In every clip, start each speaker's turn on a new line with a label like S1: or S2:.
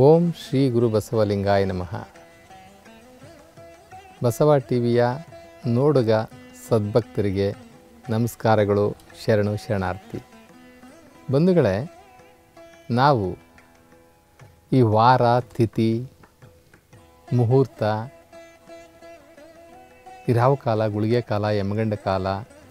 S1: ಓಂ ಶ್ರೀ ಗುರು ಬಸವಲಿಂಗಾಯ ನಮಃ ಬಸವ ಟಿವಿಯ ನೋಡುಗ ಸದ್ಭಕ್ತರಿಗೆ ನಮಸ್ಕಾರಗಳು ಶರಣು ಶರಣಾರ್ಥಿ ಬಂಧುಗಳೇ ನಾವು ಈ ವಾರ ತಿಥಿ ಮುಹೂರ್ತ ಈ ರಾವು ಕಾಲ ಗುಳಿಗೆ ಕಾಲ ಯಮಗಂಡ ಕಾಲ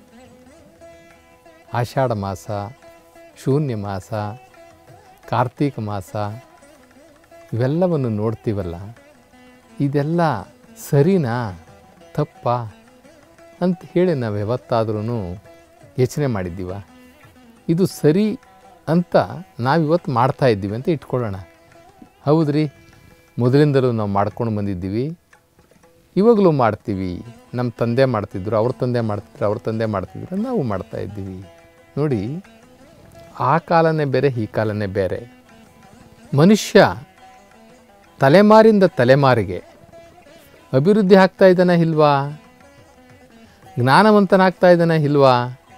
S1: ಆಷಾಢ ಮಾಸ ಶೂನ್ಯ ಮಾಸ ಕಾರ್ತೀಕ ಮಾಸ ಇವೆಲ್ಲವನ್ನು ನೋಡ್ತೀವಲ್ಲ ಇದೆಲ್ಲ ಸರಿನಾ ತಪ್ಪಾ ಅಂತ ಹೇಳಿ ನಾವು ಯಾವತ್ತಾದ್ರೂ ಯೋಚನೆ ಮಾಡಿದ್ದೀವ ಇದು ಸರಿ ಅಂತ ನಾವಿವತ್ತು ಮಾಡ್ತಾ ಇದ್ದೀವಿ ಅಂತ ಇಟ್ಕೊಳ್ಳೋಣ ಹೌದ್ರಿ ಮೊದಲಿಂದಲೂ ನಾವು ಮಾಡ್ಕೊಂಡು ಬಂದಿದ್ದೀವಿ ಇವಾಗಲೂ ಮಾಡ್ತೀವಿ ನಮ್ಮ ತಂದೆ ಮಾಡ್ತಿದ್ರು ಅವ್ರ ತಂದೆ ಮಾಡ್ತಿದ್ರು ಅವ್ರ ತಂದೆ ಮಾಡ್ತಿದ್ರು ನಾವು ಮಾಡ್ತಾ ಇದ್ದೀವಿ ನೋಡಿ ಆ ಕಾಲನೇ ಬೇರೆ ಈ ಕಾಲನೇ ಬೇರೆ ಮನುಷ್ಯ ತಲೆಮಾರಿಂದ ತಲೆಮಾರಿಗೆ ಅಭಿವೃದ್ಧಿ ಆಗ್ತಾ ಇದ್ದಾನ ಇಲ್ವಾ ಜ್ಞಾನವಂತನಾಗ್ತಾ ಇದ್ದಾನ ಇಲ್ವಾ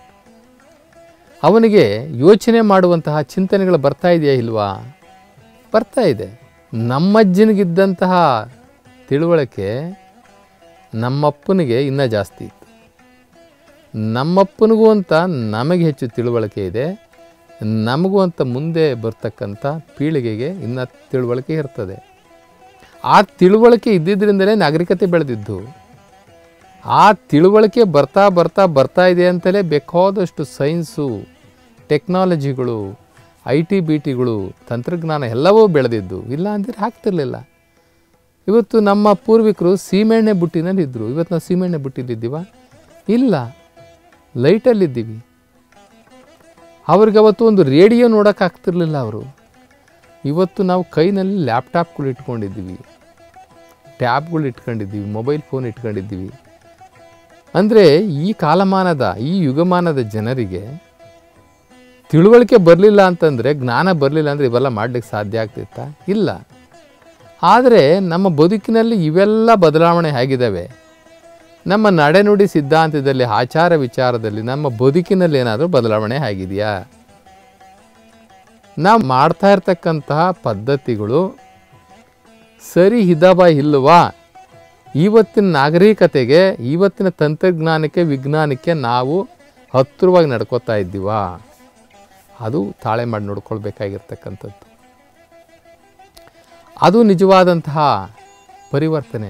S1: ಅವನಿಗೆ ಯೋಚನೆ ಮಾಡುವಂತಹ ಚಿಂತನೆಗಳು ಬರ್ತಾ ಇದೆಯಾ ಇಲ್ವಾ ಬರ್ತಾ ಇದೆ ನಮ್ಮಜ್ಜನಿಗಿದ್ದಂತಹ ತಿಳುವಳಿಕೆ ನಮ್ಮಪ್ಪನಿಗೆ ಇನ್ನೂ ಜಾಸ್ತಿ ಇತ್ತು ನಮ್ಮಪ್ಪನಿಗೂ ಅಂತ ನಮಗೆ ಹೆಚ್ಚು ತಿಳುವಳಿಕೆ ಇದೆ ನಮಗೂ ಅಂತ ಮುಂದೆ ಬರ್ತಕ್ಕಂಥ ಪೀಳಿಗೆಗೆ ಇನ್ನೂ ತಿಳುವಳಿಕೆ ಇರ್ತದೆ ಆ ತಿಳುವಳಿಕೆ ಇದ್ದಿದ್ದರಿಂದಲೇ ನಾಗರಿಕತೆ ಬೆಳೆದಿದ್ದು ಆ ತಿಳುವಳಿಕೆ ಬರ್ತಾ ಬರ್ತಾ ಬರ್ತಾ ಇದೆ ಅಂತಲೇ ಬೇಕಾದಷ್ಟು ಸೈನ್ಸು ಟೆಕ್ನಾಲಜಿಗಳು ಐ ಟಿ ಬಿ ಟಿಗಳು ತಂತ್ರಜ್ಞಾನ ಎಲ್ಲವೂ ಬೆಳೆದಿದ್ದು ಇಲ್ಲ ಅಂದರೆ ಆಗ್ತಿರ್ಲಿಲ್ಲ ಇವತ್ತು ನಮ್ಮ ಪೂರ್ವಿಕರು ಸೀಮೆಣ್ಣೆ ಬುಟ್ಟಿನಲ್ಲಿ ಇದ್ದರು ಇವತ್ತು ನಾವು ಸೀಮೆಣ್ಣೆ ಬುಟ್ಟಿಲಿದ್ದೀವ ಇಲ್ಲ ಲೈಟಲ್ಲಿದ್ದೀವಿ ಅವ್ರಿಗೆ ಅವತ್ತು ಒಂದು ರೇಡಿಯೋ ನೋಡೋಕ್ಕಾಗ್ತಿರ್ಲಿಲ್ಲ ಅವರು ಇವತ್ತು ನಾವು ಕೈನಲ್ಲಿ ಲ್ಯಾಪ್ಟಾಪ್ಗಳು ಇಟ್ಕೊಂಡಿದ್ದೀವಿ ಟ್ಯಾಬ್ಗಳು ಇಟ್ಕೊಂಡಿದ್ದೀವಿ ಮೊಬೈಲ್ ಫೋನ್ ಇಟ್ಕೊಂಡಿದ್ದೀವಿ ಅಂದರೆ ಈ ಕಾಲಮಾನದ ಈ ಯುಗಮಾನದ ಜನರಿಗೆ ತಿಳುವಳಿಕೆ ಬರಲಿಲ್ಲ ಅಂತಂದರೆ ಜ್ಞಾನ ಬರಲಿಲ್ಲ ಅಂದರೆ ಇವೆಲ್ಲ ಮಾಡಲಿಕ್ಕೆ ಸಾಧ್ಯ ಆಗ್ತಿತ್ತಾ ಇಲ್ಲ ಆದರೆ ನಮ್ಮ ಬದುಕಿನಲ್ಲಿ ಇವೆಲ್ಲ ಬದಲಾವಣೆ ಆಗಿದ್ದಾವೆ ನಮ್ಮ ನಡೆನುಡಿ ಸಿದ್ಧಾಂತದಲ್ಲಿ ಆಚಾರ ವಿಚಾರದಲ್ಲಿ ನಮ್ಮ ಬದುಕಿನಲ್ಲಿ ಏನಾದರೂ ಬದಲಾವಣೆ ಆಗಿದೆಯಾ ನಾವು ಮಾಡ್ತಾ ಇರ್ತಕ್ಕಂತಹ ಪದ್ಧತಿಗಳು ಸರಿ ಇದಾವ ಇಲ್ಲವಾ ಇವತ್ತಿನ ನಾಗರಿಕತೆಗೆ ಇವತ್ತಿನ ತಂತ್ರಜ್ಞಾನಕ್ಕೆ ವಿಜ್ಞಾನಕ್ಕೆ ನಾವು ಹತ್ತಿರವಾಗಿ ನಡ್ಕೋತಾ ಇದ್ದೀವಾ ಅದು ತಾಳೆ ಮಾಡಿ ನೋಡ್ಕೊಳ್ಬೇಕಾಗಿರ್ತಕ್ಕಂಥದ್ದು ಅದು ನಿಜವಾದಂತಹ ಪರಿವರ್ತನೆ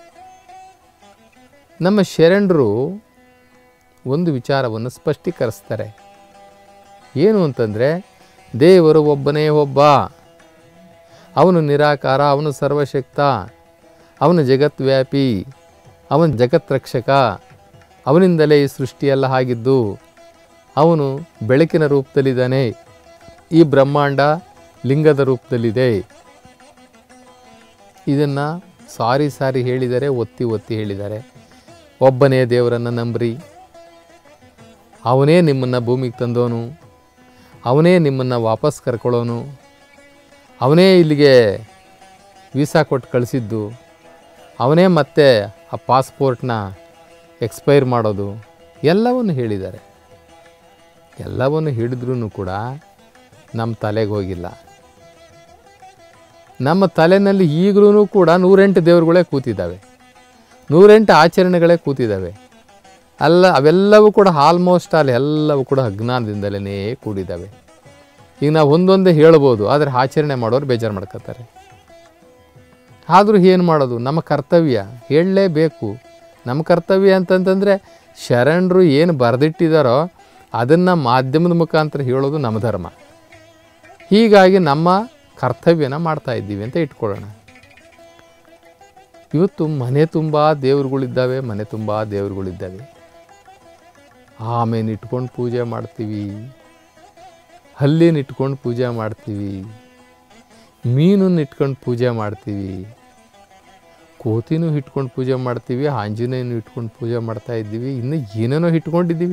S1: ನಮ್ಮ ಶರಣರು ಒಂದು ವಿಚಾರವನ್ನು ಸ್ಪಷ್ಟೀಕರಿಸ್ತಾರೆ ಏನು ಅಂತಂದರೆ ದೇವರು ಒಬ್ಬನೇ ಒಬ್ಬ ಅವನು ನಿರಾಕಾರ ಅವನು ಸರ್ವಶಕ್ತ ಅವನು ಜಗತ್ವ್ಯಾಪಿ ಅವನು ಜಗತ್ ರಕ್ಷಕ ಅವನಿಂದಲೇ ಈ ಸೃಷ್ಟಿಯೆಲ್ಲ ಆಗಿದ್ದು ಅವನು ಬೆಳಕಿನ ರೂಪದಲ್ಲಿದ್ದಾನೆ ಈ ಬ್ರಹ್ಮಾಂಡ ಲಿಂಗದ ರೂಪದಲ್ಲಿದೆ ಇದನ್ನು ಸಾರಿ ಸಾರಿ ಹೇಳಿದ್ದಾರೆ ಒತ್ತಿ ಒತ್ತಿ ಹೇಳಿದ್ದಾರೆ ಒಬ್ಬನೇ ದೇವರನ್ನು ನಂಬ್ರಿ ಅವನೇ ನಿಮ್ಮನ್ನು ಭೂಮಿಗೆ ತಂದೋನು ಅವನೇ ನಿಮ್ಮನ್ನು ವಾಪಸ್ ಕರ್ಕೊಳ್ಳೋನು ಅವನೇ ಇಲ್ಲಿಗೆ ವೀಸಾ ಕೊಟ್ಟು ಕಳಿಸಿದ್ದು ಅವನೇ ಮತ್ತೆ ಆ ಪಾಸ್ಪೋರ್ಟ್ನ ಎಕ್ಸ್ಪೈರ್ ಮಾಡೋದು ಎಲ್ಲವನ್ನು ಹೇಳಿದ್ದಾರೆ ಎಲ್ಲವನ್ನು ಹೇಳಿದ್ರೂ ಕೂಡ ನಮ್ಮ ತಲೆಗೆ ಹೋಗಿಲ್ಲ ನಮ್ಮ ತಲೆಯಲ್ಲಿ ಈಗಲೂ ಕೂಡ ನೂರೆಂಟು ದೇವರುಗಳೇ ಕೂತಿದ್ದಾವೆ ನೂರೆಂಟು ಆಚರಣೆಗಳೇ ಕೂತಿದ್ದಾವೆ ಅಲ್ಲ ಅವೆಲ್ಲವೂ ಕೂಡ ಆಲ್ಮೋಸ್ಟ್ ಅಲ್ಲಿ ಎಲ್ಲವೂ ಕೂಡ ಅಜ್ಞಾನದಿಂದಲೇ ಕೂಡಿದ್ದಾವೆ ಈಗ ನಾವು ಒಂದೊಂದೇ ಹೇಳ್ಬೋದು ಆದರೆ ಆಚರಣೆ ಮಾಡೋರು ಬೇಜಾರು ಮಾಡ್ಕೋತಾರೆ ಆದರೂ ಏನು ಮಾಡೋದು ನಮ್ಮ ಕರ್ತವ್ಯ ಹೇಳಲೇಬೇಕು ನಮ್ಮ ಕರ್ತವ್ಯ ಅಂತಂತಂದರೆ ಶರಣರು ಏನು ಬರೆದಿಟ್ಟಿದ್ದಾರೋ ಅದನ್ನು ಮಾಧ್ಯಮದ ಮುಖಾಂತರ ಹೇಳೋದು ನಮ್ಮ ಧರ್ಮ ಹೀಗಾಗಿ ನಮ್ಮ ಕರ್ತವ್ಯನ ಮಾಡ್ತಾ ಇದ್ದೀವಿ ಅಂತ ಇಟ್ಕೊಳ್ಳೋಣ ಇವತ್ತು ಮನೆ ತುಂಬ ದೇವ್ರುಗಳಿದ್ದಾವೆ ಮನೆ ತುಂಬ ದೇವ್ರುಗಳಿದ್ದಾವೆ ಆಮೇಲೆ ಇಟ್ಕೊಂಡು ಪೂಜೆ ಮಾಡ್ತೀವಿ ಹಲ್ಲಿನ ಇಟ್ಕೊಂಡು ಪೂಜೆ ಮಾಡ್ತೀವಿ ಮೀನನ್ನು ಇಟ್ಕೊಂಡು ಪೂಜೆ ಮಾಡ್ತೀವಿ ಕೋತಿನೂ ಇಟ್ಕೊಂಡು ಪೂಜೆ ಮಾಡ್ತೀವಿ ಆಂಜನೇಯನು ಇಟ್ಕೊಂಡು ಪೂಜೆ ಮಾಡ್ತಾ ಇದ್ದೀವಿ ಇನ್ನು ಏನೇನೋ ಇಟ್ಕೊಂಡಿದ್ದೀವಿ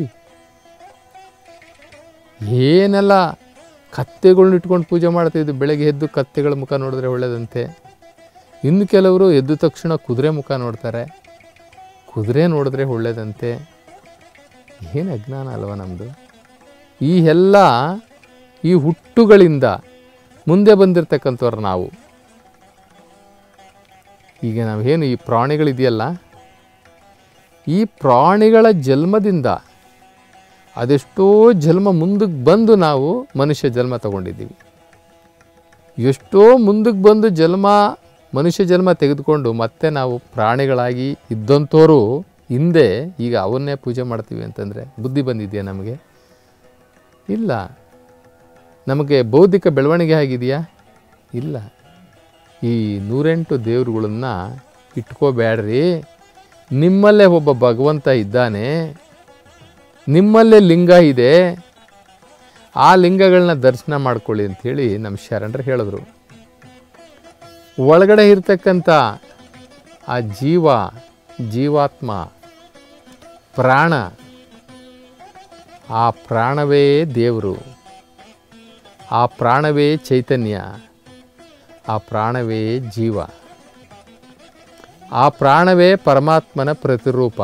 S1: ಏನೆಲ್ಲ ಕತ್ತೆಗಳ್ನ ಇಟ್ಕೊಂಡು ಪೂಜೆ ಮಾಡ್ತಿದ್ವಿ ಬೆಳಗ್ಗೆ ಎದ್ದು ಕತ್ತೆಗಳ ಮುಖ ನೋಡಿದ್ರೆ ಒಳ್ಳೆಯದಂತೆ ಇನ್ನು ಕೆಲವರು ಎದ್ದ ತಕ್ಷಣ ಕುದುರೆ ಮುಖ ನೋಡ್ತಾರೆ ಕುದುರೆ ನೋಡಿದ್ರೆ ಒಳ್ಳೆಯದಂತೆ ಏನು ಅಜ್ಞಾನ ಅಲ್ವ ನಮ್ಮದು ಈ ಎಲ್ಲ ಈ ಹುಟ್ಟುಗಳಿಂದ ಮುಂದೆ ಬಂದಿರತಕ್ಕಂಥವ್ರು ನಾವು ಈಗ ನಾವೇನು ಈ ಪ್ರಾಣಿಗಳಿದೆಯಲ್ಲ ಈ ಪ್ರಾಣಿಗಳ ಜನ್ಮದಿಂದ ಅದೆಷ್ಟೋ ಜನ್ಮ ಮುಂದಕ್ಕೆ ಬಂದು ನಾವು ಮನುಷ್ಯ ಜನ್ಮ ತಗೊಂಡಿದ್ದೀವಿ ಎಷ್ಟೋ ಮುಂದಕ್ಕೆ ಬಂದು ಜನ್ಮ ಮನುಷ್ಯ ಜನ್ಮ ತೆಗೆದುಕೊಂಡು ಮತ್ತೆ ನಾವು ಪ್ರಾಣಿಗಳಾಗಿ ಇದ್ದಂಥವರು ಹಿಂದೆ ಈಗ ಅವನ್ನೇ ಪೂಜೆ ಮಾಡ್ತೀವಿ ಅಂತಂದರೆ ಬುದ್ಧಿ ಬಂದಿದೆಯಾ ನಮಗೆ ಇಲ್ಲ ನಮಗೆ ಬೌದ್ಧಿಕ ಬೆಳವಣಿಗೆ ಆಗಿದೆಯಾ ಇಲ್ಲ ಈ ನೂರೆಂಟು ದೇವರುಗಳನ್ನ ಇಟ್ಕೋಬೇಡ್ರಿ ನಿಮ್ಮಲ್ಲೇ ಒಬ್ಬ ಭಗವಂತ ಇದ್ದಾನೆ ನಿಮ್ಮಲ್ಲೇ ಲಿಂಗ ಇದೆ ಆ ಲಿಂಗಗಳನ್ನ ದರ್ಶನ ಮಾಡ್ಕೊಳ್ಳಿ ಅಂಥೇಳಿ ನಮ್ಮ ಶರಣರು ಹೇಳಿದ್ರು ಒಳಗಡೆ ಇರ್ತಕ್ಕಂಥ ಆ ಜೀವ ಜೀವಾತ್ಮ ಪ್ರಾಣ ಆ ಪ್ರಾಣವೇ ದೇವರು ಆ ಪ್ರಾಣವೇ ಚೈತನ್ಯ ಆ ಪ್ರಾಣವೇ ಜೀವ ಆ ಪ್ರಾಣವೇ ಪರಮಾತ್ಮನ ಪ್ರತಿರೂಪ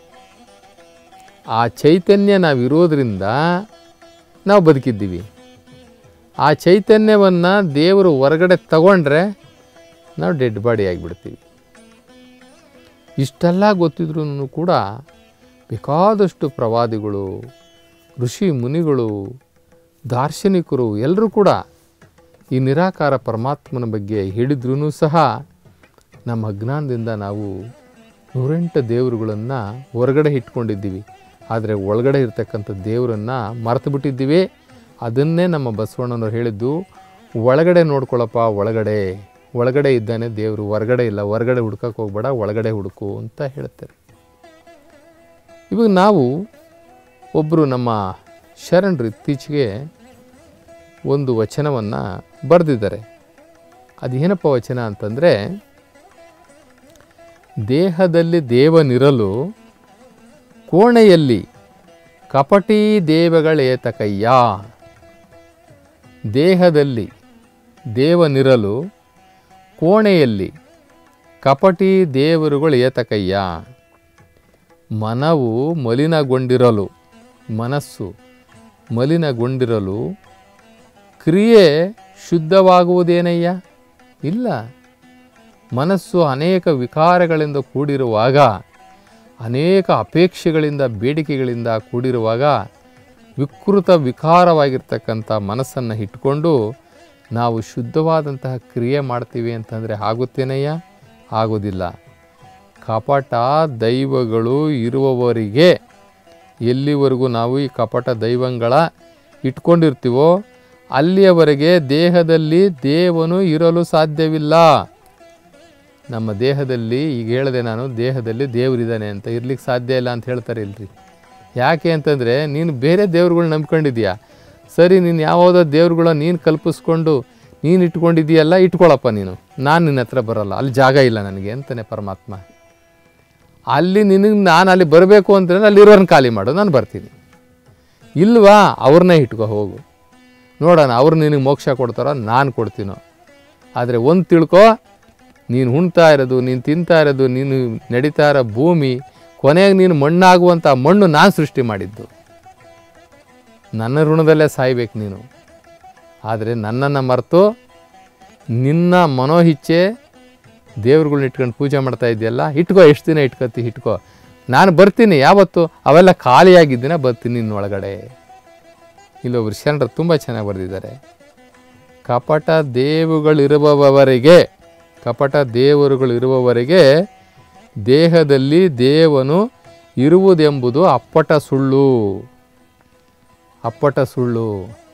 S1: ಆ ಚೈತನ್ಯ ನಾವಿರೋದ್ರಿಂದ ನಾವು ಬದುಕಿದ್ದೀವಿ ಆ ಚೈತನ್ಯವನ್ನು ದೇವರು ಹೊರಗಡೆ ತಗೊಂಡ್ರೆ ನಾವು ಡೆಡ್ ಬಾಡಿ ಆಗಿಬಿಡ್ತೀವಿ ಇಷ್ಟೆಲ್ಲ ಗೊತ್ತಿದ್ರೂ ಕೂಡ ಬೇಕಾದಷ್ಟು ಪ್ರವಾದಿಗಳು ಋಷಿ ಮುನಿಗಳು ದಾರ್ಶನಿಕರು ಎಲ್ಲರೂ ಕೂಡ ಈ ನಿರಾಕಾರ ಪರಮಾತ್ಮನ ಬಗ್ಗೆ ಹೇಳಿದ್ರೂ ಸಹ ನಮ್ಮ ಅಜ್ಞಾನದಿಂದ ನಾವು ನೂರೆಂಟು ದೇವರುಗಳನ್ನು ಹೊರಗಡೆ ಇಟ್ಕೊಂಡಿದ್ದೀವಿ ಆದರೆ ಒಳಗಡೆ ಇರ್ತಕ್ಕಂಥ ದೇವರನ್ನು ಮರೆತು ಬಿಟ್ಟಿದ್ದೀವಿ ಅದನ್ನೇ ನಮ್ಮ ಬಸವಣ್ಣನವ್ರು ಹೇಳಿದ್ದು ಒಳಗಡೆ ನೋಡ್ಕೊಳ್ಳಪ್ಪ ಒಳಗಡೆ ಒಳಗಡೆ ಇದ್ದಾನೆ ದೇವರು ಹೊರಗಡೆ ಇಲ್ಲ ಹೊರಗಡೆ ಹುಡ್ಕಕ್ಕೆ ಹೋಗ್ಬೇಡ ಒಳಗಡೆ ಹುಡುಕು ಅಂತ ಹೇಳ್ತಾರೆ ಇವಾಗ ನಾವು ಒಬ್ಬರು ನಮ್ಮ ಶರಣರು ಇತ್ತೀಚೆಗೆ ಒಂದು ವಚನವನ್ನು ಬರೆದಿದ್ದಾರೆ ಅದೇನಪ್ಪ ವಚನ ಅಂತಂದರೆ ದೇಹದಲ್ಲಿ ದೇವನಿರಲು ಕೋಣೆಯಲ್ಲಿ ಕಪಟಿ ದೇವಗಳೇತಕಯ್ಯ ದೇಹದಲ್ಲಿ ದೇವನಿರಲು ಕೋಣೆಯಲ್ಲಿ ಕಪಟಿ ದೇವರುಗಳು ಏತಕಯ್ಯ ಮನವು ಮಲಿನಗೊಂಡಿರಲು ಮನಸ್ಸು ಮಲಿನಗೊಂಡಿರಲು ಕ್ರಿಯೆ ಶುದ್ಧವಾಗುವುದೇನಯ್ಯ ಇಲ್ಲ ಮನಸ್ಸು ಅನೇಕ ವಿಕಾರಗಳಿಂದ ಕೂಡಿರುವಾಗ ಅನೇಕ ಅಪೇಕ್ಷೆಗಳಿಂದ ಬೇಡಿಕೆಗಳಿಂದ ಕೂಡಿರುವಾಗ ವಿಕೃತ ವಿಕಾರವಾಗಿರ್ತಕ್ಕಂಥ ಮನಸ್ಸನ್ನು ಇಟ್ಕೊಂಡು ನಾವು ಶುದ್ಧವಾದಂತಹ ಕ್ರಿಯೆ ಮಾಡ್ತೀವಿ ಅಂತಂದರೆ ಆಗುತ್ತೇನಯ್ಯ ಆಗೋದಿಲ್ಲ ಕಪಟ ದೈವಗಳು ಇರುವವರಿಗೆ ಎಲ್ಲಿವರೆಗೂ ನಾವು ಈ ಕಪಟ ದೈವಗಳ ಇಟ್ಕೊಂಡಿರ್ತೀವೋ ಅಲ್ಲಿಯವರೆಗೆ ದೇಹದಲ್ಲಿ ದೇವನು ಇರಲು ಸಾಧ್ಯವಿಲ್ಲ ನಮ್ಮ ದೇಹದಲ್ಲಿ ಈಗ ಹೇಳಿದೆ ನಾನು ದೇಹದಲ್ಲಿ ದೇವರಿದ್ದಾನೆ ಅಂತ ಇರ್ಲಿಕ್ಕೆ ಸಾಧ್ಯ ಇಲ್ಲ ಅಂತ ಹೇಳ್ತಾರೆ ಇಲ್ರಿ ಯಾಕೆ ಅಂತಂದರೆ ನೀನು ಬೇರೆ ದೇವ್ರುಗಳು ನಂಬ್ಕೊಂಡಿದ್ಯಾ ಸರಿ ನೀನು ಯಾವುದೋ ದೇವ್ರುಗಳ ನೀನು ಕಲ್ಪಿಸ್ಕೊಂಡು ನೀನು ಇಟ್ಕೊಂಡಿದ್ದೀಯಲ್ಲ ಇಟ್ಕೊಳಪ್ಪ ನೀನು ನಾನು ನಿನ್ನ ಹತ್ರ ಬರಲ್ಲ ಅಲ್ಲಿ ಜಾಗ ಇಲ್ಲ ನನಗೆ ಅಂತಾನೆ ಪರಮಾತ್ಮ ಅಲ್ಲಿ ನಿನಗೆ ನಾನು ಅಲ್ಲಿ ಬರಬೇಕು ಅಂತಂದ್ರೆ ಅಲ್ಲಿರೋರನ್ನ ಖಾಲಿ ಮಾಡು ನಾನು ಬರ್ತೀನಿ ಇಲ್ವಾ ಅವ್ರನ್ನೇ ಇಟ್ಕೋ ಹೋಗು ನೋಡೋಣ ಅವ್ರು ನಿನಗೆ ಮೋಕ್ಷ ಕೊಡ್ತಾರೋ ನಾನು ಕೊಡ್ತೀನೋ ಆದರೆ ಒಂದು ತಿಳ್ಕೊ ನೀನು ಉಣ್ತಾ ಇರೋದು ನೀನು ತಿಂತಾ ಇರೋದು ನೀನು ನಡೀತಾ ಇರೋ ಭೂಮಿ ಕೊನೆಗೆ ನೀನು ಮಣ್ಣಾಗುವಂಥ ಮಣ್ಣು ನಾನು ಸೃಷ್ಟಿ ಮಾಡಿದ್ದು ನನ್ನ ಋಣದಲ್ಲೇ ಸಾಯ್ಬೇಕು ನೀನು ಆದರೆ ನನ್ನನ್ನು ಮರೆತು ನಿನ್ನ ಮನೋಹಿಚ್ಛೆ ದೇವ್ರುಗಳ್ನ ಇಟ್ಕೊಂಡು ಪೂಜೆ ಮಾಡ್ತಾ ಇದೆಯಲ್ಲ ಇಟ್ಕೋ ಎಷ್ಟು ದಿನ ಇಟ್ಕೊತಿ ಇಟ್ಕೋ ನಾನು ಬರ್ತೀನಿ ಯಾವತ್ತು ಅವೆಲ್ಲ ಖಾಲಿಯಾಗಿದ್ದಿನ ಬರ್ತೀನಿ ನಿನ್ನ ಒಳಗಡೆ ಇಲ್ಲೊಬ್ರು ಶರಣರು ತುಂಬ ಚೆನ್ನಾಗಿ ಬರೆದಿದ್ದಾರೆ ಕಪಟ ದೇವುಗಳಿರುವವರೆಗೆ ಕಪಟ ದೇವರುಗಳಿರುವವರೆಗೆ ದೇಹದಲ್ಲಿ ದೇವನು ಇರುವುದೆಂಬುದು ಅಪ್ಪಟ ಸುಳ್ಳು ಅಪ್ಪಟ ಸುಳ್ಳು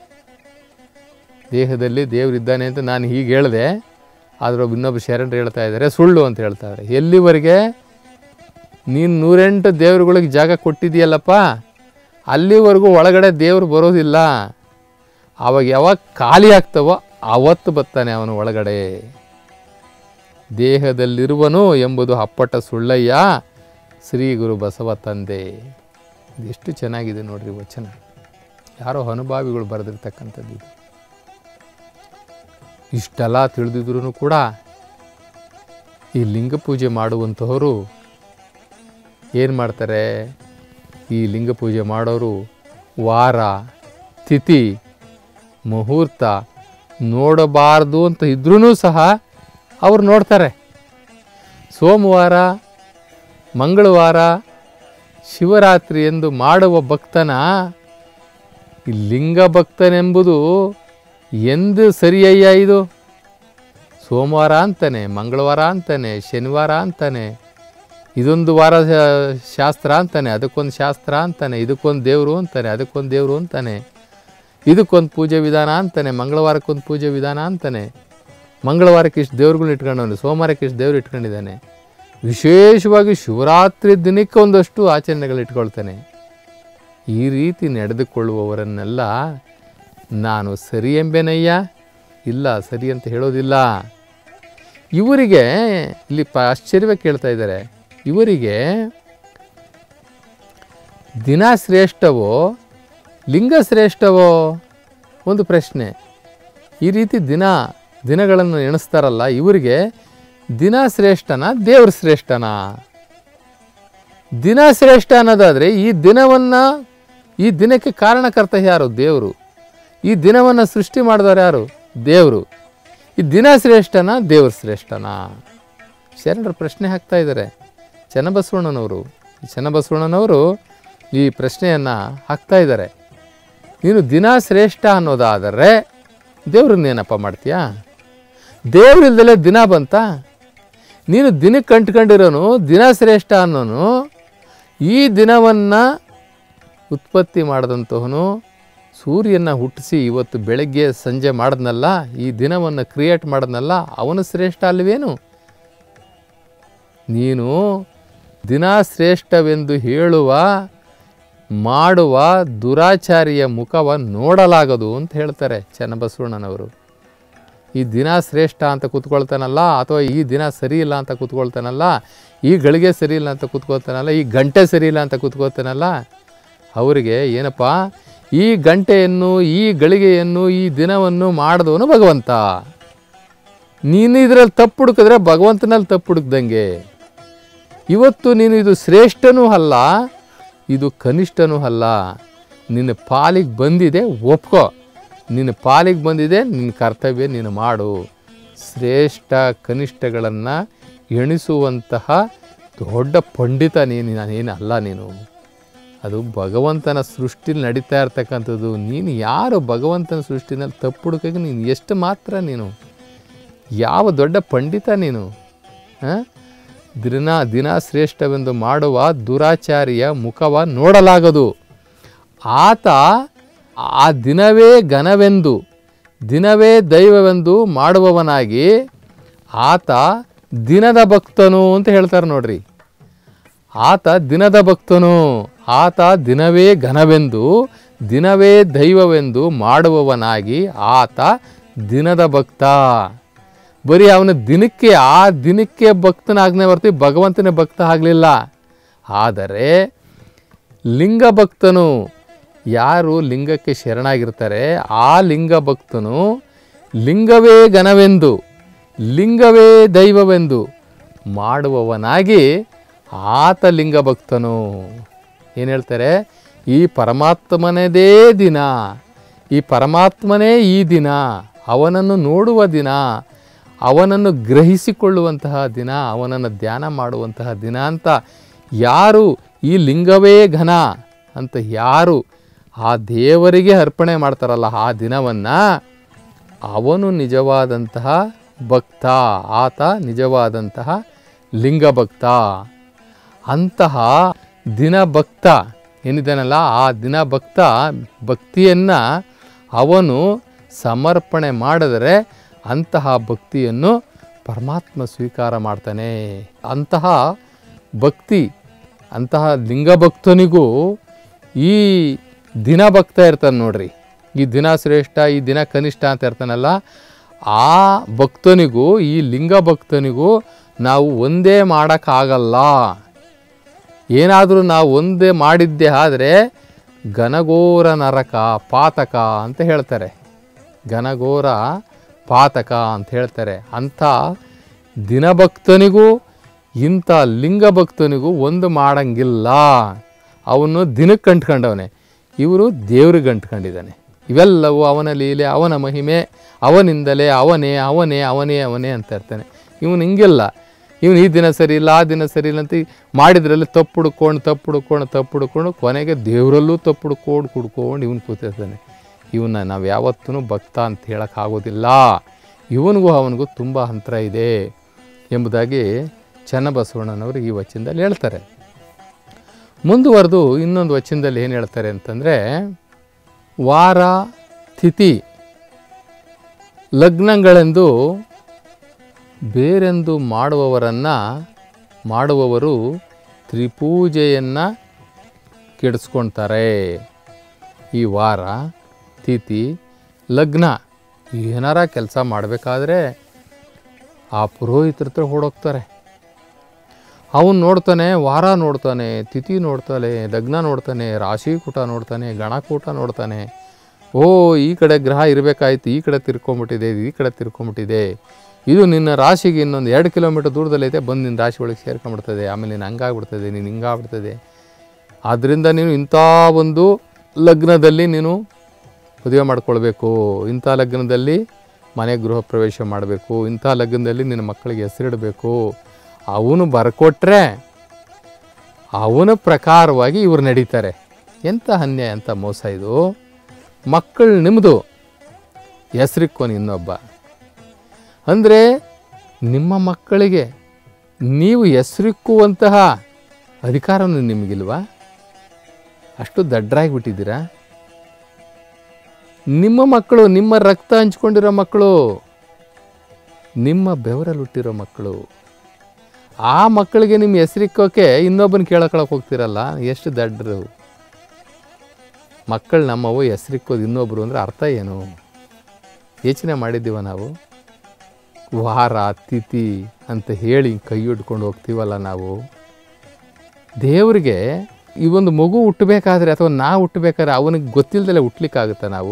S1: ದೇಹದಲ್ಲಿ ದೇವರಿದ್ದಾನೆ ಅಂತ ನಾನು ಹೀಗೆ ಹೇಳಿದೆ ಆದರೆ ಒಬ್ಬ ಇನ್ನೊಬ್ಬ ಶರಣರು ಹೇಳ್ತಾ ಇದ್ದಾರೆ ಸುಳ್ಳು ಅಂತ ಹೇಳ್ತಾ ಇದ್ದಾರೆ ಎಲ್ಲಿವರೆಗೆ ನೀನು ನೂರೆಂಟು ದೇವ್ರುಗಳಿಗೆ ಜಾಗ ಕೊಟ್ಟಿದೆಯಲ್ಲಪ್ಪ ಅಲ್ಲಿವರೆಗೂ ಒಳಗಡೆ ದೇವರು ಬರೋದಿಲ್ಲ ಆವಾಗ ಯಾವಾಗ ಖಾಲಿ ಆಗ್ತವೋ ಅವತ್ತು ಬರ್ತಾನೆ ಅವನು ಒಳಗಡೆ ದೇಹದಲ್ಲಿರುವನು ಎಂಬುದು ಅಪ್ಪಟ ಸುಳ್ಳಯ್ಯ ಶ್ರೀ ಗುರು ಬಸವ ತಂದೆ ಇದೆಷ್ಟು ಚೆನ್ನಾಗಿದೆ ನೋಡ್ರಿ ವಚನ ಯಾರೋ ಅನುಭಾವಿಗಳು ಬರೆದಿರ್ತಕ್ಕಂಥದ್ದು ಇದು ಇಷ್ಟೆಲ್ಲ ತಿಳಿದಿದ್ರೂ ಕೂಡ ಈ ಲಿಂಗ ಪೂಜೆ ಮಾಡುವಂತಹವರು ಏನು ಮಾಡ್ತಾರೆ ಈ ಲಿಂಗ ಪೂಜೆ ಮಾಡೋರು ವಾರ ತಿಥಿ ಮುಹೂರ್ತ ನೋಡಬಾರ್ದು ಅಂತ ಇದ್ರೂ ಸಹ ಅವ್ರು ನೋಡ್ತಾರೆ ಸೋಮವಾರ ಮಂಗಳವಾರ ಶಿವರಾತ್ರಿ ಎಂದು ಮಾಡುವ ಭಕ್ತನ ಈ ಲಿಂಗ ಭಕ್ತನೆಂಬುದು ಎಂದು ಸರಿಯಯ್ಯ ಇದು ಸೋಮವಾರ ಅಂತಾನೆ ಮಂಗಳವಾರ ಅಂತಾನೆ ಶನಿವಾರ ಅಂತಾನೆ ಇದೊಂದು ವಾರ ಶಾ- ಶಾಸ್ತ್ರ ಅಂತಾನೆ ಅದಕ್ಕೊಂದು ಶಾಸ್ತ್ರ ಅಂತಾನೆ ಇದಕ್ಕೊಂದು ದೇವರು ಅಂತಾನೆ ಅದಕ್ಕೊಂದು ದೇವರು ಅಂತಾನೆ ಇದಕ್ಕೊಂದು ಪೂಜೆ ವಿಧಾನ ಅಂತಾನೆ ಮಂಗಳವಾರಕ್ಕೊಂದು ಪೂಜೆ ವಿಧಾನ ಅಂತಾನೆ ಮಂಗಳವಾರಕ್ಕೆ ಇಷ್ಟು ದೇವ್ರುಗಳನ್ನ ಇಟ್ಕೊಂಡವನು ಸೋಮವಾರಕ್ಕೆ ಇಷ್ಟು ದೇವ್ರು ಇಟ್ಕೊಂಡಿದ್ದಾನೆ ವಿಶೇಷವಾಗಿ ಶಿವರಾತ್ರಿ ದಿನಕ್ಕೆ ಒಂದಷ್ಟು ಆಚರಣೆಗಳು ಇಟ್ಕೊಳ್ತಾನೆ ಈ ರೀತಿ ನಡೆದುಕೊಳ್ಳುವವರನ್ನೆಲ್ಲ ನಾನು ಸರಿ ಎಂಬೆನಯ್ಯ ಇಲ್ಲ ಸರಿ ಅಂತ ಹೇಳೋದಿಲ್ಲ ಇವರಿಗೆ ಇಲ್ಲಿ ಪ ಆಶ್ಚರ್ಯವೇ ಕೇಳ್ತಾ ಇದ್ದಾರೆ ಇವರಿಗೆ ದಿನ ಶ್ರೇಷ್ಠವೋ ಲಿಂಗ ಶ್ರೇಷ್ಠವೋ ಒಂದು ಪ್ರಶ್ನೆ ಈ ರೀತಿ ದಿನ ದಿನಗಳನ್ನು ಎಣಿಸ್ತಾರಲ್ಲ ಇವರಿಗೆ ದಿನ ಶ್ರೇಷ್ಠನ ದೇವ್ರ ಶ್ರೇಷ್ಠನಾ ದಿನ ಶ್ರೇಷ್ಠ ಅನ್ನೋದಾದರೆ ಈ ದಿನವನ್ನು ಈ ದಿನಕ್ಕೆ ಕಾರಣಕರ್ತ ಯಾರು ದೇವರು ಈ ದಿನವನ್ನು ಸೃಷ್ಟಿ ಮಾಡಿದವರು ಯಾರು ದೇವರು ಈ ದಿನ ಶ್ರೇಷ್ಠನ ದೇವ್ರ ಶ್ರೇಷ್ಠನಾ ಶರಣರ ಪ್ರಶ್ನೆ ಹಾಕ್ತಾ ಇದ್ದಾರೆ ಚನ್ನಬಸವಣ್ಣನವರು ಈ ಚನ್ನಬಸವಣ್ಣನವರು ಈ ಪ್ರಶ್ನೆಯನ್ನು ಹಾಕ್ತಾ ಇದ್ದಾರೆ ನೀನು ದಿನ ಶ್ರೇಷ್ಠ ಅನ್ನೋದಾದರೆ ದೇವ್ರನ್ನೇನಪ್ಪ ಮಾಡ್ತೀಯಾ ದೇವ್ರಿಲ್ದಲೇ ದಿನ ಬಂತ ನೀನು ದಿನಕ್ಕೆ ಕಂಟ್ಕೊಂಡಿರೋನು ದಿನ ಶ್ರೇಷ್ಠ ಅನ್ನೋನು ಈ ದಿನವನ್ನು ಉತ್ಪತ್ತಿ ಮಾಡಿದಂತಹನು ಸೂರ್ಯನ ಹುಟ್ಟಿಸಿ ಇವತ್ತು ಬೆಳಗ್ಗೆ ಸಂಜೆ ಮಾಡಿದ್ನಲ್ಲ ಈ ದಿನವನ್ನು ಕ್ರಿಯೇಟ್ ಮಾಡಿದ್ನಲ್ಲ ಅವನು ಶ್ರೇಷ್ಠ ಅಲ್ವೇನು ನೀನು ದಿನ ಶ್ರೇಷ್ಠವೆಂದು ಹೇಳುವ ಮಾಡುವ ದುರಾಚಾರಿಯ ಮುಖವ ನೋಡಲಾಗದು ಅಂತ ಹೇಳ್ತಾರೆ ಚನ್ನಬಸವಣ್ಣನವರು ಈ ದಿನ ಶ್ರೇಷ್ಠ ಅಂತ ಕೂತ್ಕೊಳ್ತಾನಲ್ಲ ಅಥವಾ ಈ ದಿನ ಸರಿ ಇಲ್ಲ ಅಂತ ಕೂತ್ಕೊಳ್ತಾನಲ್ಲ ಈ ಗಳಿಗೆ ಸರಿ ಇಲ್ಲ ಅಂತ ಕೂತ್ಕೊಳ್ತಾನಲ್ಲ ಈ ಗಂಟೆ ಸರಿ ಇಲ್ಲ ಅಂತ ಕೂತ್ಕೊಳ್ತಾನಲ್ಲ ಅವರಿಗೆ ಏನಪ್ಪ ಈ ಗಂಟೆಯನ್ನು ಈ ಗಳಿಗೆಯನ್ನು ಈ ದಿನವನ್ನು ಮಾಡಿದವನು ಭಗವಂತ ನೀನು ಇದರಲ್ಲಿ ತಪ್ಪು ಹುಡುಕಿದ್ರೆ ಭಗವಂತನಲ್ಲಿ ತಪ್ಪು ಹುಡುಕ್ದಂಗೆ ಇವತ್ತು ನೀನು ಇದು ಶ್ರೇಷ್ಠನೂ ಅಲ್ಲ ಇದು ಕನಿಷ್ಠನೂ ಅಲ್ಲ ನಿನ್ನ ಪಾಲಿಗೆ ಬಂದಿದೆ ಒಪ್ಕೋ ನಿನ್ನ ಪಾಲಿಗೆ ಬಂದಿದೆ ನಿನ್ನ ಕರ್ತವ್ಯ ನೀನು ಮಾಡು ಶ್ರೇಷ್ಠ ಕನಿಷ್ಠಗಳನ್ನು ಎಣಿಸುವಂತಹ ದೊಡ್ಡ ಪಂಡಿತ ನೀನು ನಾನೇನು ಅಲ್ಲ ನೀನು ಅದು ಭಗವಂತನ ಸೃಷ್ಟಿಲಿ ನಡೀತಾ ಇರ್ತಕ್ಕಂಥದ್ದು ನೀನು ಯಾರು ಭಗವಂತನ ಸೃಷ್ಟಿನಲ್ಲಿ ತಪ್ಪು ಹುಡುಕಕ್ಕೆ ನೀನು ಎಷ್ಟು ಮಾತ್ರ ನೀನು ಯಾವ ದೊಡ್ಡ ಪಂಡಿತ ನೀನು ಆ? ದಿನ ದಿನ ಶ್ರೇಷ್ಠವೆಂದು ಮಾಡುವ ದುರಾಚಾರಿಯ ಮುಖವ ನೋಡಲಾಗದು ಆತ ಆ ದಿನವೇ ಘನವೆಂದು ದಿನವೇ ದೈವವೆಂದು ಮಾಡುವವನಾಗಿ ಆತ ದಿನದ ಭಕ್ತನು ಅಂತ ಹೇಳ್ತಾರೆ ನೋಡ್ರಿ ಆತ ದಿನದ ಭಕ್ತನು ಆತ ದಿನವೇ ಘನವೆಂದು ದಿನವೇ ದೈವವೆಂದು ಮಾಡುವವನಾಗಿ ಆತ ದಿನದ ಭಕ್ತ ಬರೀ ಅವನ ದಿನಕ್ಕೆ ಆ ದಿನಕ್ಕೆ ಭಕ್ತನಾಗ್ನೇ ಹೊರತು ಭಗವಂತನೇ ಭಕ್ತ ಆಗಲಿಲ್ಲ ಆದರೆ ಲಿಂಗ ಭಕ್ತನು ಯಾರು ಲಿಂಗಕ್ಕೆ ಶರಣಾಗಿರ್ತಾರೆ ಆ ಲಿಂಗ ಭಕ್ತನು ಲಿಂಗವೇ ಘನವೆಂದು ಲಿಂಗವೇ ದೈವವೆಂದು ಮಾಡುವವನಾಗಿ ಆತ ಲಿಂಗ ಭಕ್ತನು ಏನು ಹೇಳ್ತಾರೆ ಈ ಪರಮಾತ್ಮನದೇ ದಿನ ಈ ಪರಮಾತ್ಮನೇ ಈ ದಿನ ಅವನನ್ನು ನೋಡುವ ದಿನ ಅವನನ್ನು ಗ್ರಹಿಸಿಕೊಳ್ಳುವಂತಹ ದಿನ ಅವನನ್ನು ಧ್ಯಾನ ಮಾಡುವಂತಹ ದಿನ ಅಂತ ಯಾರು ಈ ಲಿಂಗವೇ ಘನ ಅಂತ ಯಾರು ಆ ದೇವರಿಗೆ ಅರ್ಪಣೆ ಮಾಡ್ತಾರಲ್ಲ ಆ ದಿನವನ್ನು ಅವನು ನಿಜವಾದಂತಹ ಭಕ್ತ ಆತ ನಿಜವಾದಂತಹ ಲಿಂಗ ಭಕ್ತ ಅಂತಹ ದಿನ ಭಕ್ತ ಏನಿದ್ದಾನಲ್ಲ ಆ ದಿನ ಭಕ್ತ ಭಕ್ತಿಯನ್ನು ಅವನು ಸಮರ್ಪಣೆ ಮಾಡಿದರೆ ಅಂತಹ ಭಕ್ತಿಯನ್ನು ಪರಮಾತ್ಮ ಸ್ವೀಕಾರ ಮಾಡ್ತಾನೆ ಅಂತಹ ಭಕ್ತಿ ಅಂತಹ ಲಿಂಗ ಭಕ್ತನಿಗೂ ಈ ದಿನ ಭಕ್ತ ಇರ್ತಾನೆ ನೋಡ್ರಿ ಈ ದಿನ ಶ್ರೇಷ್ಠ ಈ ದಿನ ಕನಿಷ್ಠ ಅಂತ ಇರ್ತಾನಲ್ಲ ಆ ಭಕ್ತನಿಗೂ ಈ ಲಿಂಗ ಭಕ್ತನಿಗೂ ನಾವು ಒಂದೇ ಮಾಡೋಕ್ಕಾಗಲ್ಲ ಏನಾದರೂ ನಾವು ಒಂದೇ ಮಾಡಿದ್ದೇ ಆದರೆ ಘನಘೋರ ನರಕ ಪಾತಕ ಅಂತ ಹೇಳ್ತಾರೆ ಘನಘೋರ ಪಾತಕ ಅಂತ ಹೇಳ್ತಾರೆ ಅಂಥ ದಿನಭಕ್ತನಿಗೂ ಇಂಥ ಲಿಂಗ ಭಕ್ತನಿಗೂ ಒಂದು ಮಾಡಂಗಿಲ್ಲ ಅವನು ದಿನಕ್ಕೆ ಅಂಟ್ಕೊಂಡವನೆ ಇವರು ದೇವ್ರಿಗೆ ಅಂಟ್ಕೊಂಡಿದ್ದಾನೆ ಇವೆಲ್ಲವೂ ಅವನ ಲೀಲೆ ಅವನ ಮಹಿಮೆ ಅವನಿಂದಲೇ ಅವನೇ ಅವನೇ ಅವನೇ ಅವನೇ ಅಂತ ಇರ್ತಾನೆ ಇವನು ಹಿಂಗಿಲ್ಲ ಇವನು ಈ ದಿನ ಸರಿ ಇಲ್ಲ ಆ ದಿನ ಸರಿ ಇಲ್ಲ ಅಂತ ಈ ಮಾಡಿದ್ರಲ್ಲಿ ತಪ್ಪು ಹುಡ್ಕೊಂಡು ತಪ್ಪು ಹುಡ್ಕೊಂಡು ತಪ್ಪು ಹುಡ್ಕೊಂಡು ಕೊನೆಗೆ ದೇವರಲ್ಲೂ ತಪ್ಪು ಹುಡ್ಕೊಂಡು ಕುಡ್ಕೊಂಡು ಇವನು ಕೂತಿರ್ತಾನೆ ಇವನ್ನ ನಾವು ಯಾವತ್ತೂ ಭಕ್ತ ಅಂತ ಹೇಳೋಕ್ಕಾಗೋದಿಲ್ಲ ಇವನಿಗೂ ಅವನಿಗೂ ತುಂಬ ಅಂತರ ಇದೆ ಎಂಬುದಾಗಿ ಚನ್ನಬಸವಣ್ಣನವರು ಈ ವಚನದಲ್ಲಿ ಹೇಳ್ತಾರೆ ಮುಂದುವರೆದು ಇನ್ನೊಂದು ವಚನದಲ್ಲಿ ಏನು ಹೇಳ್ತಾರೆ ಅಂತಂದರೆ ವಾರ ತಿಥಿ ಲಗ್ನಗಳೆಂದು ಬೇರೆಂದು ಮಾಡುವವರನ್ನು ಮಾಡುವವರು ತ್ರಿಪೂಜೆಯನ್ನು ಕೆಡಿಸ್ಕೊಳ್ತಾರೆ ಈ ವಾರ ತಿಥಿ ಲಗ್ನ ಏನಾರ ಕೆಲಸ ಮಾಡಬೇಕಾದ್ರೆ ಆ ಪುರೋಹಿತರ ಹತ್ರ ಓಡೋಗ್ತಾರೆ ಅವನು ನೋಡ್ತಾನೆ ವಾರ ನೋಡ್ತಾನೆ ತಿಥಿ ನೋಡ್ತಾನೆ ಲಗ್ನ ನೋಡ್ತಾನೆ ರಾಶಿಕೂಟ ನೋಡ್ತಾನೆ ಗಣಕೂಟ ನೋಡ್ತಾನೆ ಓ ಈ ಕಡೆ ಗ್ರಹ ಇರಬೇಕಾಯ್ತು ಈ ಕಡೆ ತಿರ್ಕೊಂಬಿಟ್ಟಿದೆ ಈ ಕಡೆ ತಿರ್ಕೊಂಬಿಟ್ಟಿದೆ ಇದು ನಿನ್ನ ರಾಶಿಗೆ ಇನ್ನೊಂದು ಎರಡು ಕಿಲೋಮೀಟರ್ ದೂರದಲ್ಲೈತೆ ಬಂದು ನಿನ್ನ ರಾಶಿ ಒಳಗೆ ಸೇರ್ಕೊಂಡ್ಬಿಡ್ತದೆ ಆಮೇಲೆ ನೀನು ಹಂಗಾಗ್ಬಿಡ್ತದೆ ನೀನು ಹಿಂಗಾಗ್ಬಿಡ್ತದೆ ಆದ್ದರಿಂದ ನೀನು ಇಂಥ ಒಂದು ಲಗ್ನದಲ್ಲಿ ನೀನು ಮದುವೆ ಮಾಡ್ಕೊಳ್ಬೇಕು ಇಂಥ ಲಗ್ನದಲ್ಲಿ ಮನೆ ಗೃಹ ಪ್ರವೇಶ ಮಾಡಬೇಕು ಇಂಥ ಲಗ್ನದಲ್ಲಿ ನಿನ್ನ ಮಕ್ಕಳಿಗೆ ಹೆಸರಿಡಬೇಕು ಅವನು ಬರ್ಕೊಟ್ರೆ ಅವನ ಪ್ರಕಾರವಾಗಿ ಇವ್ರು ನಡೀತಾರೆ ಎಂಥ ಅನ್ಯಾಯ ಎಂಥ ಮೋಸ ಇದು ಮಕ್ಕಳು ನಿಮ್ಮದು ಹೆಸರಿಕ್ಕೋನು ಇನ್ನೊಬ್ಬ ಅಂದರೆ ನಿಮ್ಮ ಮಕ್ಕಳಿಗೆ ನೀವು ಹೆಸರಿಕ್ಕುವಂತಹ ಅಧಿಕಾರನೂ ನಿಮಗಿಲ್ವಾ ಅಷ್ಟು ದಡ್ಡರಾಗಿಬಿಟ್ಟಿದ್ದೀರಾ ನಿಮ್ಮ ಮಕ್ಕಳು ನಿಮ್ಮ ರಕ್ತ ಹಂಚ್ಕೊಂಡಿರೋ ಮಕ್ಕಳು ನಿಮ್ಮ ಬೆವರಲ್ಲಿ ಹುಟ್ಟಿರೋ ಮಕ್ಕಳು ಆ ಮಕ್ಕಳಿಗೆ ನಿಮ್ಮ ಹೆಸರಿಕ್ಕೋಕೆ ಇನ್ನೊಬ್ಬನ ಕೇಳಕೊಳಕ್ಕೆ ಹೋಗ್ತಿರಲ್ಲ ಎಷ್ಟು ದಡ್ಡರು ಮಕ್ಕಳು ನಮ್ಮವು ಹೆಸರಿಕ್ಕೋದು ಇನ್ನೊಬ್ಬರು ಅಂದರೆ ಅರ್ಥ ಏನು ಯೋಚನೆ ಮಾಡಿದ್ದೀವ ನಾವು ವಾರ ತಿಥಿ ಅಂತ ಹೇಳಿ ಕೈ ಹಿಡ್ಕೊಂಡು ಹೋಗ್ತೀವಲ್ಲ ನಾವು ದೇವರಿಗೆ ಈ ಒಂದು ಮಗು ಹುಟ್ಟಬೇಕಾದ್ರೆ ಅಥವಾ ನಾ ಹುಟ್ಟಬೇಕಾದ್ರೆ ಅವನಿಗೆ ಗೊತ್ತಿಲ್ಲದಲ್ಲೇ ಹುಟ್ಲಿಕ್ಕಾಗುತ್ತಾ ನಾವು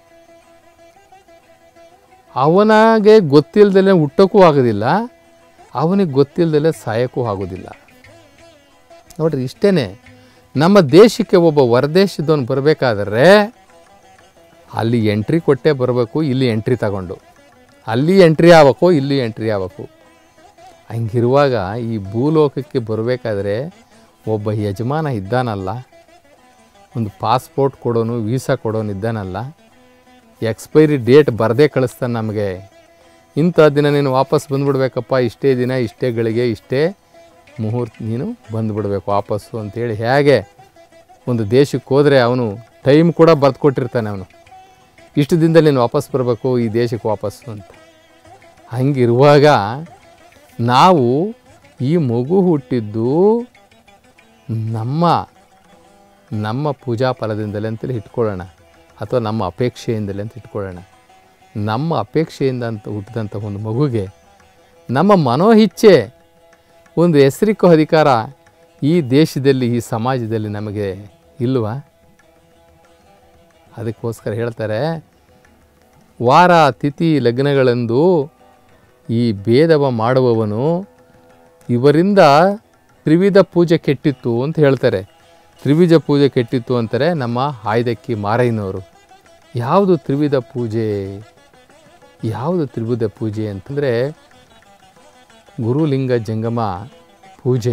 S1: ಅವನಿಗೆ ಗೊತ್ತಿಲ್ಲದಲ್ಲೇ ಹುಟ್ಟೋಕ್ಕೂ ಆಗೋದಿಲ್ಲ ಅವನಿಗೆ ಗೊತ್ತಿಲ್ಲದಲ್ಲೇ ಸಾಯೋಕ್ಕೂ ಆಗೋದಿಲ್ಲ ನೋಡ್ರಿ ಇಷ್ಟೇ ನಮ್ಮ ದೇಶಕ್ಕೆ ಒಬ್ಬ ಹೊರದೇಶದವನು ಬರಬೇಕಾದ್ರೆ ಅಲ್ಲಿ ಎಂಟ್ರಿ ಕೊಟ್ಟೇ ಬರಬೇಕು ಇಲ್ಲಿ ಎಂಟ್ರಿ ತಗೊಂಡು ಅಲ್ಲಿ ಎಂಟ್ರಿ ಆಗ್ಬೇಕು ಇಲ್ಲಿ ಎಂಟ್ರಿ ಆಗ್ಬೇಕು ಹಂಗಿರುವಾಗ ಈ ಭೂಲೋಕಕ್ಕೆ ಬರಬೇಕಾದ್ರೆ ಒಬ್ಬ ಯಜಮಾನ ಇದ್ದಾನಲ್ಲ ಒಂದು ಪಾಸ್ಪೋರ್ಟ್ ಕೊಡೋನು ವೀಸಾ ಕೊಡೋನು ಇದ್ದಾನಲ್ಲ ಎಕ್ಸ್ಪೈರಿ ಡೇಟ್ ಬರದೇ ಕಳಿಸ್ತಾನೆ ನಮಗೆ ಇಂಥ ದಿನ ನೀನು ವಾಪಸ್ ಬಂದುಬಿಡ್ಬೇಕಪ್ಪ ಇಷ್ಟೇ ದಿನ ಇಷ್ಟೇ ಗಳಿಗೆ ಇಷ್ಟೇ ಮುಹೂರ್ತ ನೀನು ಬಂದುಬಿಡ್ಬೇಕು ವಾಪಸ್ಸು ಅಂತೇಳಿ ಹೇಗೆ ಒಂದು ದೇಶಕ್ಕೆ ಹೋದರೆ ಅವನು ಟೈಮ್ ಕೂಡ ಬರೆದು ಕೊಟ್ಟಿರ್ತಾನೆ ಅವನು ಇಷ್ಟು ದಿನದಲ್ಲಿ ನೀನು ವಾಪಸ್ ಬರಬೇಕು ಈ ದೇಶಕ್ಕೆ ವಾಪಸ್ಸು ಅಂತ ಹಂಗಿರುವಾಗ ನಾವು ಈ ಮಗು ಹುಟ್ಟಿದ್ದು ನಮ್ಮ ನಮ್ಮ ಪೂಜಾ ಫಲದಿಂದಲೇ ಅಂತೇಳಿ ಇಟ್ಕೊಳ್ಳೋಣ ಅಥವಾ ನಮ್ಮ ಅಪೇಕ್ಷೆಯಿಂದಲೇ ಅಂತ ಇಟ್ಕೊಳ್ಳೋಣ ನಮ್ಮ ಅಪೇಕ್ಷೆಯಿಂದ ಅಂತ ಹುಟ್ಟಿದಂಥ ಒಂದು ಮಗುಗೆ ನಮ್ಮ ಮನೋಹಿಚ್ಛೆ ಒಂದು ಹೆಸರಿಕ್ಕೋ ಅಧಿಕಾರ ಈ ದೇಶದಲ್ಲಿ ಈ ಸಮಾಜದಲ್ಲಿ ನಮಗೆ ಇಲ್ವಾ ಅದಕ್ಕೋಸ್ಕರ ಹೇಳ್ತಾರೆ ವಾರ ತಿಥಿ ಲಗ್ನಗಳೆಂದು ಈ ಭೇದವ ಮಾಡುವವನು ಇವರಿಂದ ತ್ರಿವಿಧ ಪೂಜೆ ಕೆಟ್ಟಿತ್ತು ಅಂತ ಹೇಳ್ತಾರೆ ತ್ರಿವಿಧ ಪೂಜೆ ಕೆಟ್ಟಿತ್ತು ಅಂತಾರೆ ನಮ್ಮ ಆಯ್ದಕ್ಕಿ ಮಾರಯ್ಯನವರು ಯಾವುದು ತ್ರಿವಿಧ ಪೂಜೆ ಯಾವುದು ತ್ರಿವಿಧ ಪೂಜೆ ಅಂತಂದರೆ ಗುರುಲಿಂಗ ಜಂಗಮ ಪೂಜೆ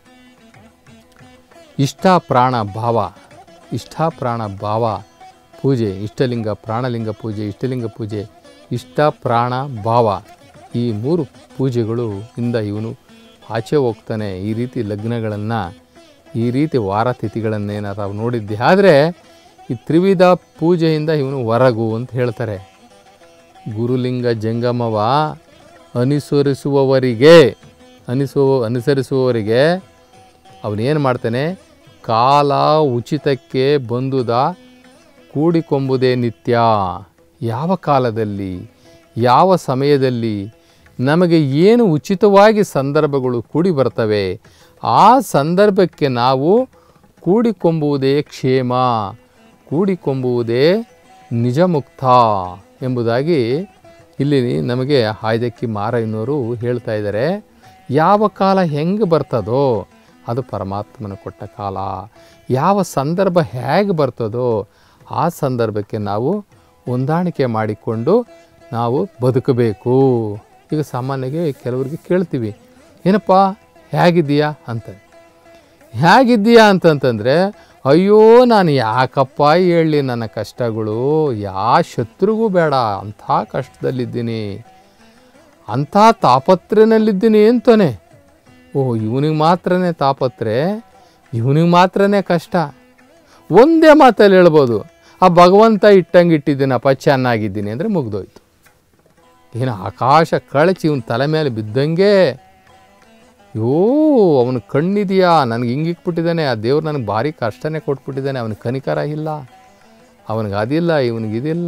S1: ಇಷ್ಟ ಪ್ರಾಣ ಭಾವ ಇಷ್ಟ ಪ್ರಾಣ ಭಾವ ಪೂಜೆ ಇಷ್ಟಲಿಂಗ ಪ್ರಾಣಲಿಂಗ ಪೂಜೆ ಇಷ್ಟಲಿಂಗ ಪೂಜೆ ಇಷ್ಟ ಪ್ರಾಣ ಭಾವ ಈ ಮೂರು ಪೂಜೆಗಳು ಇಂದ ಇವನು ಆಚೆ ಹೋಗ್ತಾನೆ ಈ ರೀತಿ ಲಗ್ನಗಳನ್ನು ಈ ರೀತಿ ವಾರ ತಿಥಿಗಳನ್ನೇನಾರು ನಾವು ನೋಡಿದ್ದೆ ಆದರೆ ಈ ತ್ರಿವಿಧ ಪೂಜೆಯಿಂದ ಇವನು ಹೊರಗು ಅಂತ ಹೇಳ್ತಾರೆ ಗುರುಲಿಂಗ ಜಂಗಮವ ಅನುಸರಿಸುವವರಿಗೆ ಅನಿಸುವ ಅನುಸರಿಸುವವರಿಗೆ ಅವನೇನು ಮಾಡ್ತಾನೆ ಕಾಲ ಉಚಿತಕ್ಕೆ ಬಂದುದ ಕೂಡಿಕೊಂಬುದೇ ನಿತ್ಯ ಯಾವ ಕಾಲದಲ್ಲಿ ಯಾವ ಸಮಯದಲ್ಲಿ ನಮಗೆ ಏನು ಉಚಿತವಾಗಿ ಸಂದರ್ಭಗಳು ಕೂಡಿ ಬರ್ತವೆ ಆ ಸಂದರ್ಭಕ್ಕೆ ನಾವು ಕೂಡಿಕೊಂಬುವುದೇ ಕ್ಷೇಮ ಕೂಡಿಕೊಂಬುವುದೇ ನಿಜಮುಕ್ತ ಎಂಬುದಾಗಿ ಇಲ್ಲಿ ನಮಗೆ ಆಯ್ದಕ್ಕಿ ಮಾರಯ್ಯನವರು ಹೇಳ್ತಾ ಇದ್ದಾರೆ ಯಾವ ಕಾಲ ಹೆಂಗೆ ಬರ್ತದೋ ಅದು ಪರಮಾತ್ಮನ ಕೊಟ್ಟ ಕಾಲ ಯಾವ ಸಂದರ್ಭ ಹೇಗೆ ಬರ್ತದೋ ಆ ಸಂದರ್ಭಕ್ಕೆ ನಾವು ಹೊಂದಾಣಿಕೆ ಮಾಡಿಕೊಂಡು ನಾವು ಬದುಕಬೇಕು ಈಗ ಸಾಮಾನ್ಯವಾಗಿ ಕೆಲವರಿಗೆ ಕೇಳ್ತೀವಿ ಏನಪ್ಪ ಹೇಗಿದ್ದೀಯಾ ಅಂತ ಹೇಗಿದ್ದೀಯಾ ಅಂತಂತಂದರೆ ಅಯ್ಯೋ ನಾನು ಯಾಕಪ್ಪ ಹೇಳಲಿ ನನ್ನ ಕಷ್ಟಗಳು ಯಾವ ಶತ್ರುಗೂ ಬೇಡ ಅಂಥ ಕಷ್ಟದಲ್ಲಿದ್ದೀನಿ ಅಂಥ ತಾಪತ್ರೆನಲ್ಲಿದ್ದೀನಿ ಅಂತಾನೆ ಓ ಇವನಿಗೆ ಮಾತ್ರನೇ ತಾಪತ್ರೆ ಇವನಿಗೆ ಮಾತ್ರನೇ ಕಷ್ಟ ಒಂದೇ ಮಾತಲ್ಲಿ ಹೇಳ್ಬೋದು ಆ ಭಗವಂತ ಇಟ್ಟಂಗೆ ಇಟ್ಟಿದ್ದೀನಪ್ಪ ಚೆನ್ನಾಗಿದ್ದೀನಿ ಅಂದರೆ ಮುಗ್ದೋಯ್ತು ಏನು ಆಕಾಶ ಕಳಚಿ ಇವನ ತಲೆ ಮೇಲೆ ಬಿದ್ದಂಗೆ ಯೋ ಅವನು ಕಣ್ಣಿದೆಯಾ ನನಗೆ ಹಿಂಗಿಕ್ಬಿಟ್ಟಿದ್ದಾನೆ ಆ ದೇವ್ರು ನನಗೆ ಭಾರಿ ಕಷ್ಟನೇ ಕೊಟ್ಬಿಟ್ಟಿದ್ದಾನೆ ಅವನಿಗೆ ಕನಿಕರ ಇಲ್ಲ ಅವನಿಗೆ ಅದಿಲ್ಲ ಇವನಿಗಿದಿಲ್ಲ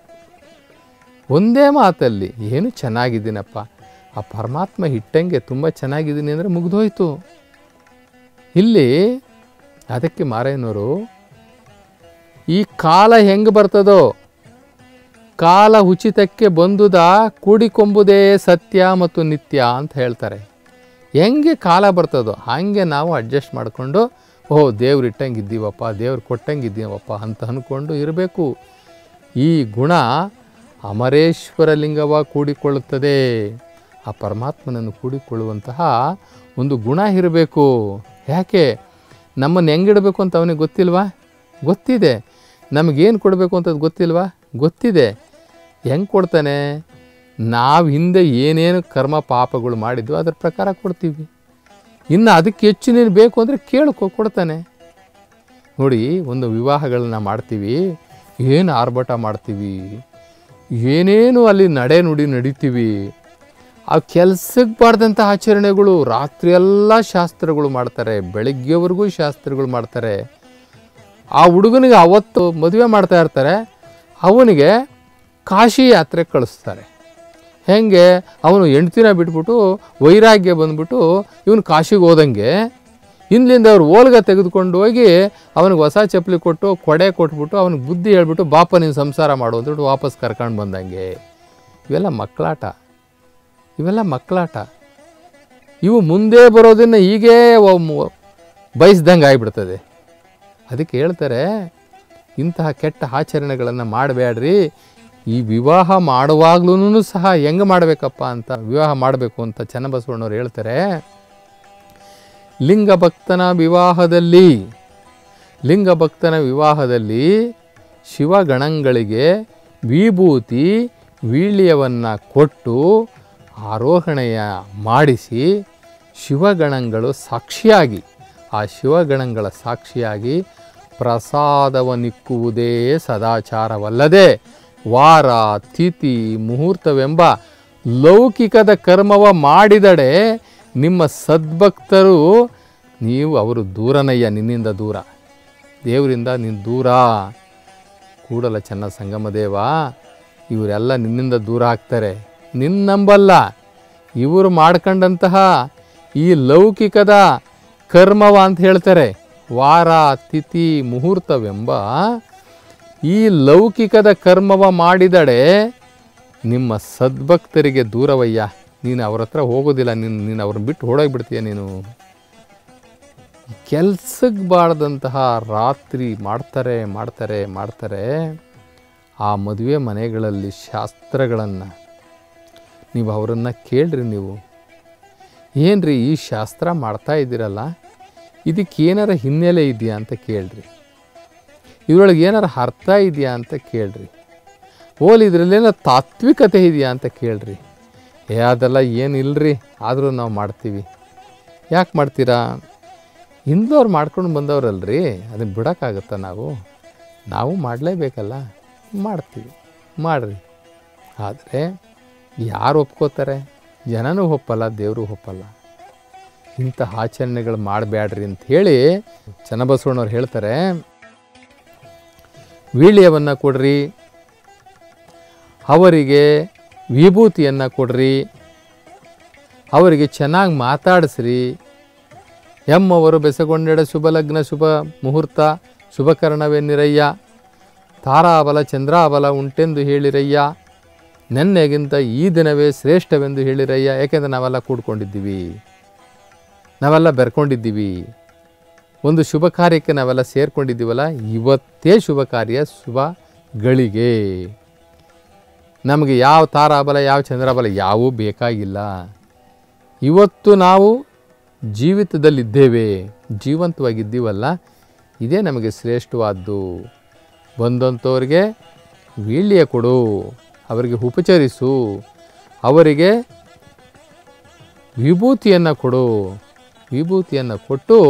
S1: ಒಂದೇ ಮಾತಲ್ಲಿ ಏನು ಚೆನ್ನಾಗಿದ್ದೀನಪ್ಪ ಆ ಪರಮಾತ್ಮ ಇಟ್ಟಂಗೆ ತುಂಬ ಚೆನ್ನಾಗಿದ್ದೀನಿ ಅಂದರೆ ಮುಗ್ದೋಯ್ತು ಇಲ್ಲಿ ಅದಕ್ಕೆ ಮಾರೇನವರು ಈ ಕಾಲ ಹೆಂಗೆ ಬರ್ತದೋ ಕಾಲ ಉಚಿತಕ್ಕೆ ಬಂದುದ ಕೂಡಿಕೊಂಬುದೇ ಸತ್ಯ ಮತ್ತು ನಿತ್ಯ ಅಂತ ಹೇಳ್ತಾರೆ ಹೆಂಗೆ ಕಾಲ ಬರ್ತದೋ ಹಾಗೆ ನಾವು ಅಡ್ಜಸ್ಟ್ ಮಾಡಿಕೊಂಡು ಓಹ್ ದೇವ್ರು ಇಟ್ಟಂಗೆ ಇದ್ದೀವಪ್ಪ ದೇವ್ರು ಕೊಟ್ಟಂಗೆ ಇದ್ದೀವಪ್ಪ ಅಂತ ಅಂದ್ಕೊಂಡು ಇರಬೇಕು ಈ ಗುಣ ಅಮರೇಶ್ವರ ಲಿಂಗವ ಕೂಡಿಕೊಳ್ಳುತ್ತದೆ ಆ ಪರಮಾತ್ಮನನ್ನು ಕೂಡಿಕೊಳ್ಳುವಂತಹ ಒಂದು ಗುಣ ಇರಬೇಕು ಯಾಕೆ ನಮ್ಮನ್ನು ಹೆಂಗಿಡಬೇಕು ಅಂತ ಅವನಿಗೆ ಗೊತ್ತಿಲ್ವಾ ಗೊತ್ತಿದೆ ನಮಗೇನು ಕೊಡಬೇಕು ಅಂತದ್ದು ಗೊತ್ತಿಲ್ವಾ ಗೊತ್ತಿದೆ ಹೆಂಗೆ ಕೊಡ್ತಾನೆ ನಾವು ಹಿಂದೆ ಏನೇನು ಕರ್ಮ ಪಾಪಗಳು ಮಾಡಿದ್ವು ಅದ್ರ ಪ್ರಕಾರ ಕೊಡ್ತೀವಿ ಇನ್ನು ಅದಕ್ಕೆ ಹೆಚ್ಚು ನೀನು ಬೇಕು ಅಂದರೆ ಕೇಳ್ಕೊ ಕೊಡ್ತಾನೆ ನೋಡಿ ಒಂದು ವಿವಾಹಗಳನ್ನ ಮಾಡ್ತೀವಿ ಏನು ಆರ್ಭಟ ಮಾಡ್ತೀವಿ ಏನೇನು ಅಲ್ಲಿ ನಡೆ ನುಡಿ ನಡಿತೀವಿ ಆ ಕೆಲ್ಸಕ್ಕೆ ಬಾರ್ದಂಥ ಆಚರಣೆಗಳು ರಾತ್ರಿ ಎಲ್ಲ ಶಾಸ್ತ್ರಗಳು ಮಾಡ್ತಾರೆ ಬೆಳಗ್ಗೆವರೆಗೂ ಶಾಸ್ತ್ರಗಳು ಮಾಡ್ತಾರೆ ಆ ಹುಡುಗನಿಗೆ ಅವತ್ತು ಮದುವೆ ಮಾಡ್ತಾ ಇರ್ತಾರೆ ಅವನಿಗೆ ಕಾಶಿ ಯಾತ್ರೆ ಕಳಿಸ್ತಾರೆ ಹೆಂಗೆ ಅವನು ಹೆಂಡ್ತಿನ ಬಿಟ್ಬಿಟ್ಟು ವೈರಾಗ್ಯ ಬಂದ್ಬಿಟ್ಟು ಇವನು ಕಾಶಿಗೆ ಹೋದಂಗೆ ಹಿಂದ್ಲಿಂದ ಅವ್ರು ಓಲ್ಗ ತೆಗೆದುಕೊಂಡು ಹೋಗಿ ಅವನಿಗೆ ಹೊಸ ಚಪ್ಪಲಿ ಕೊಟ್ಟು ಕೊಡೆ ಕೊಟ್ಬಿಟ್ಟು ಅವನಿಗೆ ಬುದ್ಧಿ ಹೇಳ್ಬಿಟ್ಟು ಬಾಪ ನೀನು ಸಂಸಾರ ಮಾಡು ಅಂದ್ಬಿಟ್ಟು ವಾಪಸ್ ಕರ್ಕೊಂಡು ಬಂದಂಗೆ ಇವೆಲ್ಲ ಮಕ್ಕಳಾಟ ಇವೆಲ್ಲ ಮಕ್ಕಳಾಟ ಇವು ಮುಂದೆ ಬರೋದನ್ನು ಹೀಗೇ ಬಯಸ್ದಂಗೆ ಆಗಿಬಿಡ್ತದೆ ಅದಕ್ಕೆ ಹೇಳ್ತಾರೆ ಇಂತಹ ಕೆಟ್ಟ ಆಚರಣೆಗಳನ್ನು ಮಾಡಬೇಡ್ರಿ ಈ ವಿವಾಹ ಮಾಡುವಾಗ್ಲೂ ಸಹ ಹೆಂಗೆ ಮಾಡಬೇಕಪ್ಪ ಅಂತ ವಿವಾಹ ಮಾಡಬೇಕು ಅಂತ ಚನ್ನಬಸವಣ್ಣವ್ರು ಹೇಳ್ತಾರೆ ಲಿಂಗಭಕ್ತನ ವಿವಾಹದಲ್ಲಿ ಲಿಂಗಭಕ್ತನ ವಿವಾಹದಲ್ಲಿ ಶಿವಗಣಗಳಿಗೆ ವಿಭೂತಿ ವೀಳ್ಯವನ್ನು ಕೊಟ್ಟು ಆರೋಹಣೆಯ ಮಾಡಿಸಿ ಶಿವಗಣಗಳು ಸಾಕ್ಷಿಯಾಗಿ ಆ ಶಿವಗಣಗಳ ಸಾಕ್ಷಿಯಾಗಿ ಪ್ರಸಾದವನ್ನಿಕ್ಕುವುದೇ ಸದಾಚಾರವಲ್ಲದೆ ವಾರ ತಿಥಿ ಮುಹೂರ್ತವೆಂಬ ಲೌಕಿಕದ ಕರ್ಮವ ಮಾಡಿದಡೆ ನಿಮ್ಮ ಸದ್ಭಕ್ತರು ನೀವು ಅವರು ದೂರನಯ್ಯ ನಿನ್ನಿಂದ ದೂರ ದೇವರಿಂದ ನೀನು ದೂರ ಕೂಡಲ ಚೆನ್ನ ಸಂಗಮದೇವ ಇವರೆಲ್ಲ ನಿನ್ನಿಂದ ದೂರ ಆಗ್ತಾರೆ ನಿನ್ನ ನಂಬಲ್ಲ ಇವರು ಮಾಡ್ಕೊಂಡಂತಹ ಈ ಲೌಕಿಕದ ಕರ್ಮವ ಅಂತ ಹೇಳ್ತಾರೆ ವಾರ ತಿಥಿ ಮುಹೂರ್ತವೆಂಬ ಈ ಲೌಕಿಕದ ಕರ್ಮವ ಮಾಡಿದಡೆ ನಿಮ್ಮ ಸದ್ಭಕ್ತರಿಗೆ ದೂರವಯ್ಯ ನೀನು ಅವ್ರ ಹತ್ರ ಹೋಗೋದಿಲ್ಲ ನೀನು ನೀನು ಅವ್ರನ್ನ ಬಿಟ್ಟು ಹೊಡೋಗ್ಬಿಡ್ತೀಯ ನೀನು ಕೆಲ್ಸಕ್ಕೆ ಬಾರ್ದಂತಹ ರಾತ್ರಿ ಮಾಡ್ತಾರೆ ಮಾಡ್ತಾರೆ ಮಾಡ್ತಾರೆ ಆ ಮದುವೆ ಮನೆಗಳಲ್ಲಿ ಶಾಸ್ತ್ರಗಳನ್ನು ನೀವು ಅವರನ್ನು ಕೇಳ್ರಿ ನೀವು ಏನ್ರಿ ಈ ಶಾಸ್ತ್ರ ಮಾಡ್ತಾ ಇದ್ದೀರಲ್ಲ ಇದಕ್ಕೆ ಏನಾರ ಹಿನ್ನೆಲೆ ಇದೆಯಾ ಅಂತ ಕೇಳ್ರಿ ಇದರೊಳಗೆ ಏನಾರ ಅರ್ಥ ಇದೆಯಾ ಅಂತ ಕೇಳ್ರಿ ಓಲ್ ಇದರಲ್ಲೇನೋ ತಾತ್ವಿಕತೆ ಇದೆಯಾ ಅಂತ ಕೇಳ್ರಿ ಏ ಅದೆಲ್ಲ ಏನಿಲ್ಲರಿ ಆದರೂ ನಾವು ಮಾಡ್ತೀವಿ ಯಾಕೆ ಮಾಡ್ತೀರಾ ಹಿಂದವ್ರು ಮಾಡ್ಕೊಂಡು ಬಂದವ್ರಲ್ರಿ ಅದನ್ನು ಬಿಡೋಕ್ಕಾಗತ್ತಾ ನಾವು ನಾವು ಮಾಡಲೇಬೇಕಲ್ಲ ಮಾಡ್ತೀವಿ ಮಾಡಿರಿ ಆದರೆ ಯಾರು ಒಪ್ಕೋತಾರೆ ಜನನೂ ಒಪ್ಪಲ್ಲ ದೇವರು ಒಪ್ಪಲ್ಲ ಇಂಥ ಆಚರಣೆಗಳು ಮಾಡಬೇಡ್ರಿ ಅಂತ ಹೇಳಿ ಚನ್ನಬಸವಣ್ಣವ್ರು ಹೇಳ್ತಾರೆ ವೀಳ್ಯವನ್ನು ಕೊಡ್ರಿ ಅವರಿಗೆ ವಿಭೂತಿಯನ್ನು ಕೊಡ್ರಿ ಅವರಿಗೆ ಚೆನ್ನಾಗಿ ಮಾತಾಡಿಸ್ರಿ ಎಮ್ಮವರು ಬೆಸಗೊಂಡೆಡ ಶುಭ ಲಗ್ನ ಶುಭ ಮುಹೂರ್ತ ಶುಭಕರಣವೆನ್ನಿರಯ್ಯ ತಾರಾಬಲ ಚಂದ್ರಾಬಲ ಉಂಟೆಂದು ಹೇಳಿರಯ್ಯ ನೆನ್ನೆಗಿಂತ ಈ ದಿನವೇ ಶ್ರೇಷ್ಠವೆಂದು ಹೇಳಿರಯ್ಯ ಯಾಕೆಂದರೆ ನಾವೆಲ್ಲ ಕೂಡ್ಕೊಂಡಿದ್ದೀವಿ ನಾವೆಲ್ಲ ಬೆರ್ಕೊಂಡಿದ್ದೀವಿ ಒಂದು ಶುಭ ಕಾರ್ಯಕ್ಕೆ ನಾವೆಲ್ಲ ಸೇರ್ಕೊಂಡಿದ್ದೀವಲ್ಲ ಇವತ್ತೇ ಶುಭ ಕಾರ್ಯ ಶುಭ ಗಳಿಗೆ ನಮಗೆ ಯಾವ ತಾರಾಬಲ ಯಾವ ಚಂದ್ರಬಲ ಯಾವೂ ಬೇಕಾಗಿಲ್ಲ ಇವತ್ತು ನಾವು ಜೀವಿತದಲ್ಲಿದ್ದೇವೆ ಜೀವಂತವಾಗಿದ್ದೀವಲ್ಲ ಇದೇ ನಮಗೆ ಶ್ರೇಷ್ಠವಾದ್ದು ಬಂದಂಥವ್ರಿಗೆ ವೀಳ್ಯ ಕೊಡು ಅವರಿಗೆ ಉಪಚರಿಸು ಅವರಿಗೆ ವಿಭೂತಿಯನ್ನು ಕೊಡು ವಿಭೂತಿಯನ್ನು ಕೊಟ್ಟು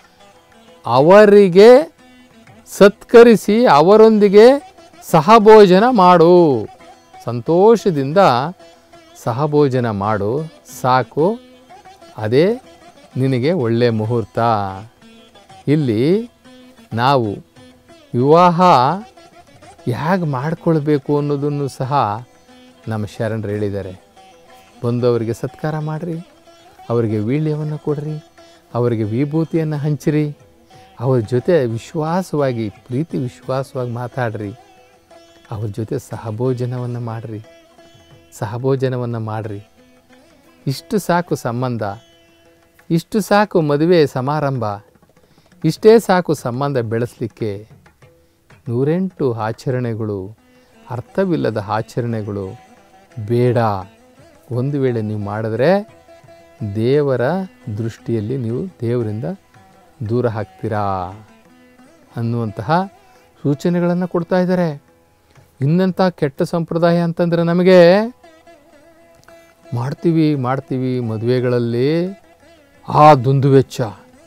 S1: ಅವರಿಗೆ ಸತ್ಕರಿಸಿ ಅವರೊಂದಿಗೆ ಸಹಭೋಜನ ಮಾಡು ಸಂತೋಷದಿಂದ ಸಹಭೋಜನ ಮಾಡು ಸಾಕು ಅದೇ ನಿನಗೆ ಒಳ್ಳೆಯ ಮುಹೂರ್ತ ಇಲ್ಲಿ ನಾವು ವಿವಾಹ ಹೇಗೆ ಮಾಡಿಕೊಳ್ಬೇಕು ಅನ್ನೋದನ್ನು ಸಹ ನಮ್ಮ ಶರಣರು ಹೇಳಿದ್ದಾರೆ ಬಂದವರಿಗೆ ಸತ್ಕಾರ ಮಾಡಿರಿ ಅವರಿಗೆ ವೀಳ್ಯವನ್ನು ಕೊಡ್ರಿ ಅವರಿಗೆ ವಿಭೂತಿಯನ್ನು ಹಂಚಿರಿ ಅವ್ರ ಜೊತೆ ವಿಶ್ವಾಸವಾಗಿ ಪ್ರೀತಿ ವಿಶ್ವಾಸವಾಗಿ ಮಾತಾಡ್ರಿ ಅವ್ರ ಜೊತೆ ಸಹಭೋಜನವನ್ನು ಮಾಡಿರಿ ಸಹಭೋಜನವನ್ನು ಮಾಡಿರಿ ಇಷ್ಟು ಸಾಕು ಸಂಬಂಧ ಇಷ್ಟು ಸಾಕು ಮದುವೆ ಸಮಾರಂಭ ಇಷ್ಟೇ ಸಾಕು ಸಂಬಂಧ ಬೆಳೆಸಲಿಕ್ಕೆ ನೂರೆಂಟು ಆಚರಣೆಗಳು ಅರ್ಥವಿಲ್ಲದ ಆಚರಣೆಗಳು ಬೇಡ ಒಂದು ವೇಳೆ ನೀವು ಮಾಡಿದ್ರೆ ದೇವರ ದೃಷ್ಟಿಯಲ್ಲಿ ನೀವು ದೇವರಿಂದ ದೂರ ಹಾಕ್ತೀರಾ ಅನ್ನುವಂತಹ ಸೂಚನೆಗಳನ್ನು ಕೊಡ್ತಾ ಇದ್ದಾರೆ ಇನ್ನಂಥ ಕೆಟ್ಟ ಸಂಪ್ರದಾಯ ಅಂತಂದರೆ ನಮಗೆ ಮಾಡ್ತೀವಿ ಮಾಡ್ತೀವಿ ಮದುವೆಗಳಲ್ಲಿ ಆ ದುಂದುವೆಚ್ಚ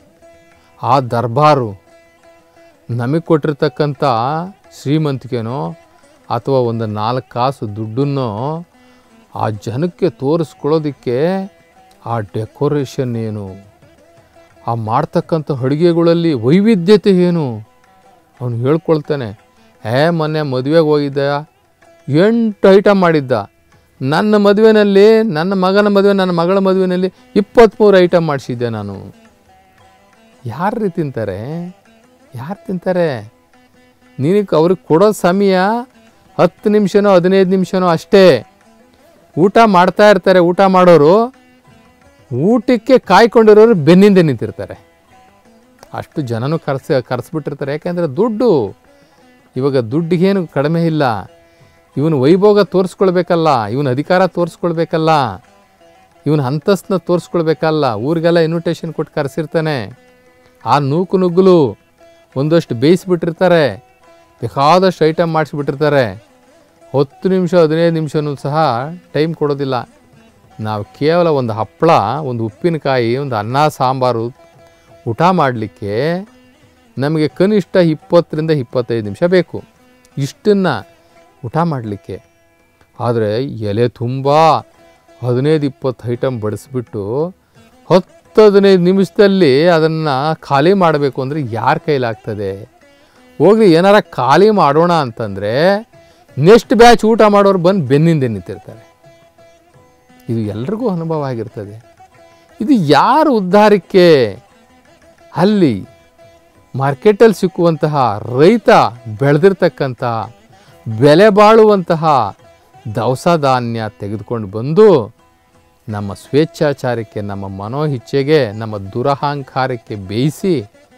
S1: ಆ ದರ್ಬಾರು ನಮಗೆ ಕೊಟ್ಟಿರ್ತಕ್ಕಂಥ ಶ್ರೀಮಂತಿಕೆನೋ ಅಥವಾ ಒಂದು ನಾಲ್ಕು ಕಾಸು ದುಡ್ಡನ್ನೋ ಆ ಜನಕ್ಕೆ ತೋರಿಸ್ಕೊಳ್ಳೋದಕ್ಕೆ ಆ ಡೆಕೋರೇಷನ್ ಏನು ಆ ಮಾಡ್ತಕ್ಕಂಥ ಅಡುಗೆಗಳಲ್ಲಿ ವೈವಿಧ್ಯತೆ ಏನು ಅವನು ಹೇಳ್ಕೊಳ್ತಾನೆ ಏ ಮೊನ್ನೆ ಮದುವೆಗೆ ಹೋಗಿದ್ದ ಎಂಟು ಐಟಮ್ ಮಾಡಿದ್ದ ನನ್ನ ಮದುವೆನಲ್ಲಿ ನನ್ನ ಮಗನ ಮದುವೆ ನನ್ನ ಮಗಳ ಮದುವೆನಲ್ಲಿ ಇಪ್ಪತ್ತ್ಮೂರು ಐಟಮ್ ಮಾಡಿಸಿದ್ದೆ ನಾನು ಯಾರು ತಿಂತಾರೆ ಯಾರು ತಿಂತಾರೆ ನಿನಗೆ ಅವ್ರಿಗೆ ಕೊಡೋ ಸಮಯ ಹತ್ತು ನಿಮಿಷನೋ ಹದಿನೈದು ನಿಮಿಷನೋ ಅಷ್ಟೇ ಊಟ ಮಾಡ್ತಾ ಇರ್ತಾರೆ ಊಟ ಮಾಡೋರು ಊಟಕ್ಕೆ ಕಾಯ್ಕೊಂಡಿರೋರು ಬೆನ್ನಿಂದ ನಿಂತಿರ್ತಾರೆ ಅಷ್ಟು ಜನನೂ ಕರೆಸ ಕರೆಸ್ಬಿಟ್ಟಿರ್ತಾರೆ ಯಾಕೆಂದರೆ ದುಡ್ಡು ಇವಾಗ ದುಡ್ಡಿಗೇನು ಕಡಿಮೆ ಇಲ್ಲ ಇವನು ವೈಭೋಗ ತೋರಿಸ್ಕೊಳ್ಬೇಕಲ್ಲ ಇವನ ಅಧಿಕಾರ ತೋರಿಸ್ಕೊಳ್ಬೇಕಲ್ಲ ಇವನ ಅಂತಸ್ತನ್ನ ತೋರಿಸ್ಕೊಳ್ಬೇಕಲ್ಲ ಊರಿಗೆಲ್ಲ ಇನ್ವಿಟೇಷನ್ ಕೊಟ್ಟು ಕರೆಸಿರ್ತಾನೆ ಆ ನೂಕು ನುಗ್ಗಲು ಒಂದಷ್ಟು ಬೇಯಿಸ್ಬಿಟ್ಟಿರ್ತಾರೆ ಬೇಕಾದಷ್ಟು ಐಟಮ್ ಮಾಡಿಸ್ಬಿಟ್ಟಿರ್ತಾರೆ ಹತ್ತು ನಿಮಿಷ ಹದಿನೈದು ನಿಮಿಷನೂ ಸಹ ಟೈಮ್ ಕೊಡೋದಿಲ್ಲ ನಾವು ಕೇವಲ ಒಂದು ಹಪ್ಪಳ ಒಂದು ಉಪ್ಪಿನಕಾಯಿ ಒಂದು ಅನ್ನ ಸಾಂಬಾರು ಊಟ ಮಾಡಲಿಕ್ಕೆ ನಮಗೆ ಕನಿಷ್ಠ ಇಪ್ಪತ್ತರಿಂದ ಇಪ್ಪತ್ತೈದು ನಿಮಿಷ ಬೇಕು ಇಷ್ಟನ್ನು ಊಟ ಮಾಡಲಿಕ್ಕೆ ಆದರೆ ಎಲೆ ತುಂಬ ಹದಿನೈದು ಇಪ್ಪತ್ತು ಐಟಮ್ ಬಡಿಸ್ಬಿಟ್ಟು ಹತ್ತು ಹದಿನೈದು ನಿಮಿಷದಲ್ಲಿ ಅದನ್ನು ಖಾಲಿ ಮಾಡಬೇಕು ಅಂದರೆ ಯಾರ ಕೈಲಾಗ್ತದೆ ಹೋಗ್ಲಿ ಏನಾರ ಖಾಲಿ ಮಾಡೋಣ ಅಂತಂದರೆ ನೆಕ್ಸ್ಟ್ ಬ್ಯಾಚ್ ಊಟ ಮಾಡೋರು ಬಂದು ಬೆನ್ನಿಂದ ನಿಂತಿರ್ತಾರೆ ಇದು ಎಲ್ರಿಗೂ ಅನುಭವ ಆಗಿರ್ತದೆ ಇದು ಯಾರು ಉದ್ಧಾರಕ್ಕೆ ಅಲ್ಲಿ ಮಾರ್ಕೆಟಲ್ಲಿ ಸಿಕ್ಕುವಂತಹ ರೈತ ಬೆಳೆದಿರ್ತಕ್ಕಂಥ ಬೆಲೆ ಬಾಳುವಂತಹ ದವಸ ಧಾನ್ಯ ತೆಗೆದುಕೊಂಡು ಬಂದು ನಮ್ಮ ಸ್ವೇಚ್ಛಾಚಾರಕ್ಕೆ ನಮ್ಮ ಮನೋಹಿಚ್ಛೆಗೆ ನಮ್ಮ ದುರಹಂಕಾರಕ್ಕೆ ಬೇಯಿಸಿ